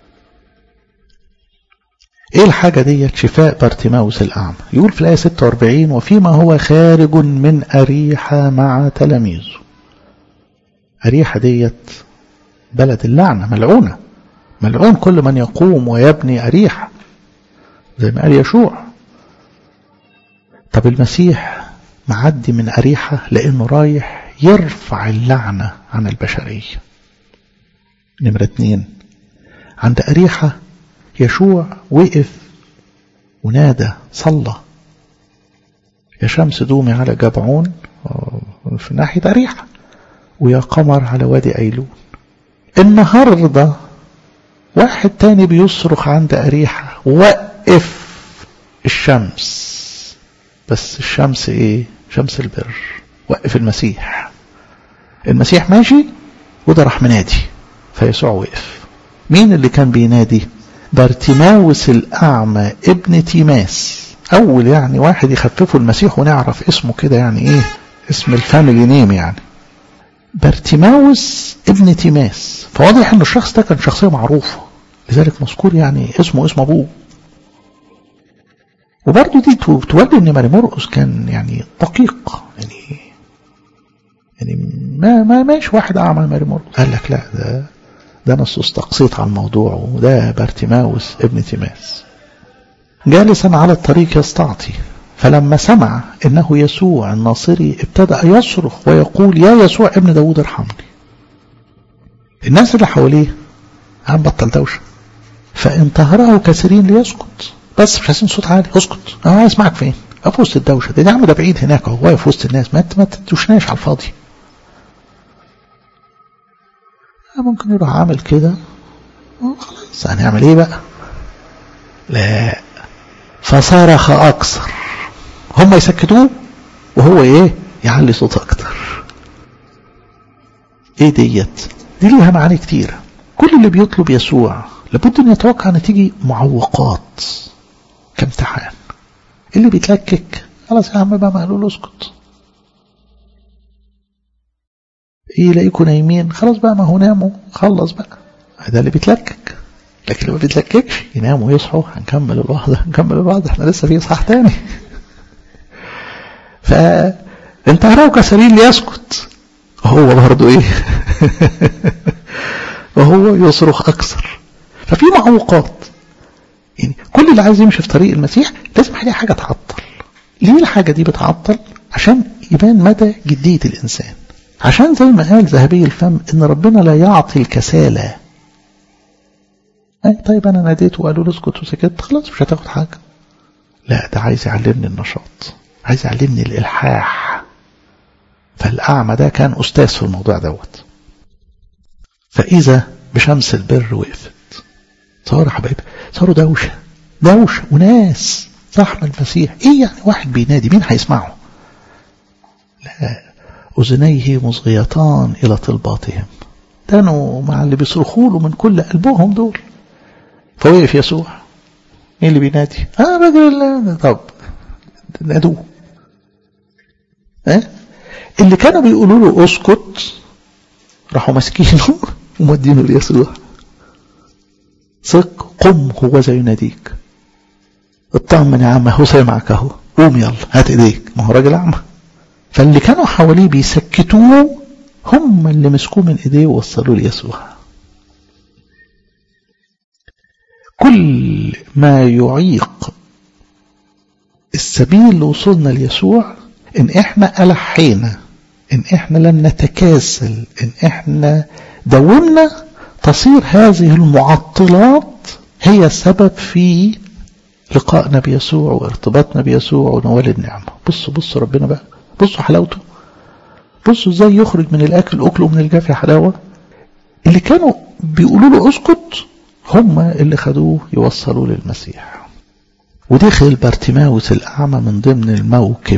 ايه الحاجة دي شفاء بارتيماوس الأعمى يقول في الآية 46 وفيما هو خارج من أريحة مع تلاميذه أريحة ديت بلد اللعنة ملعونة ملعون كل من يقوم ويبني أريحة زي ما قال يشوع طب المسيح معدي من أريحة لأنه رايح يرفع اللعنة عن البشرية نمرة اتنين عند أريحة يشوع وقف ونادى صلى يا شمس دومي على جبعون في ناحية أريحة ويا قمر على وادي أيلون النهاردة واحد تاني بيصرخ عند أريحة وقف الشمس بس الشمس ايه شمس البر وقف المسيح المسيح ماشي وده راح منادي فيسوع وقف مين اللي كان بينادي بارتيماوس الأعمى ابن تيماس أول يعني واحد يخففه المسيح ونعرف اسمه كده يعني ايه اسم الفاميلي نيم يعني بارتيماوس ابن تيماس فواضح ان الشخص ده كان شخصية معروفة لذلك مذكور يعني اسمه اسم ابوه وبرضه دي تولي ان ماري مرقس كان يعني دقيق يعني يعني ما ما ماشي واحد اعمى ماري مرقس قال لك لا ده ده انا استقصيت على الموضوع وده بارتيماوس ابن تيماس جالسا على الطريق يستعطي فلما سمع انه يسوع الناصري ابتدأ يصرخ ويقول يا يسوع ابن داود ارحمني الناس اللي حواليه عم بطل دوشه فانتهره كثيرين ليسكت بس مش عايزين صوت عالي اسكت انا عايز اسمعك فين في وسط الدوشه دي يا عم ده بعيد هناك اهو واقف وسط الناس ما ما تدوشناش على الفاضي ممكن يروح عامل كده خلاص هنعمل ايه بقى لا فصرخ اكثر هم يسكتوه وهو ايه يعلي صوت اكتر ايه ديت دي ليها معاني كتيرة كل اللي بيطلب يسوع لابد ان يتوقع ان تيجي معوقات كامتحان اللي بيتلكك خلاص يا عم بقى ما قالوا له اسكت ايه يلاقيكوا نايمين خلاص بقى ما هو ناموا خلص بقى ده اللي بيتلكك لكن اللي ما بيتلككش يناموا يصحوا هنكمل الوعظ هنكمل الوعظ احنا لسه في اصحاح تاني فانت هراو كسرين ليسكت هو برضه ايه وهو يصرخ اكثر ففي معوقات يعني كل اللي عايز يمشي في طريق المسيح لازم هيلاقي حاجه تعطل ليه الحاجه دي بتعطل عشان يبان مدى جديه الانسان عشان زي ما قال ذهبي الفم ان ربنا لا يعطي الكسالى اي طيب انا ناديت وقالوا له اسكت وسكت خلاص مش هتاخد حاجه لا ده عايز يعلمني النشاط عايز يعلمني الالحاح فالاعمى ده كان استاذ في الموضوع دوت فاذا بشمس البر وقفت صار حبايبي صاروا دوشه دوشه وناس زحمه المسيح ايه يعني واحد بينادي مين هيسمعه لا أذنيه مصغيتان إلى طلباتهم كانوا مع اللي بيصرخوا له من كل قلبهم دول فوقف يسوع مين اللي بينادي؟ اه راجل طب نادوه اه اللي كانوا بيقولوا له اسكت راحوا ماسكينه ومودينه ليسوع ثق قم هو زي يناديك اطمن يا عم هو سامعك اهو قوم يلا هات ايديك ما هو راجل اعمى فاللي كانوا حواليه بيسكتوه هم اللي مسكوه من ايديه ووصلوه ليسوع كل ما يعيق السبيل لوصولنا ليسوع ان احنا الحينا ان احنا لم نتكاسل ان احنا داومنا تصير هذه المعطلات هي السبب في لقائنا بيسوع وارتباطنا بيسوع ونوال النعمه بصوا بصوا ربنا بقى بصوا حلاوته بصوا ازاي يخرج من الاكل اكله من الجافي حلاوه اللي كانوا بيقولوا له اسكت هم اللي خدوه يوصلوا للمسيح ودخل بارتيماوس الاعمى من ضمن الموكب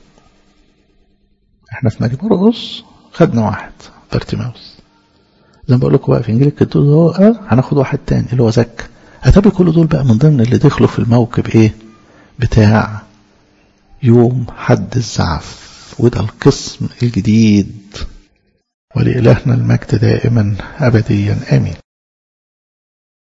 احنا في مجمع مرقس خدنا واحد بارتيماوس زي ما بقول لكم بقى في انجيل الكتاب هو اه هناخد واحد تاني اللي هو زكا اتابع كل دول بقى من ضمن اللي دخلوا في الموكب ايه بتاع يوم حد الزعف وده القسم الجديد ولإلهنا المجد دائما أبديا آمين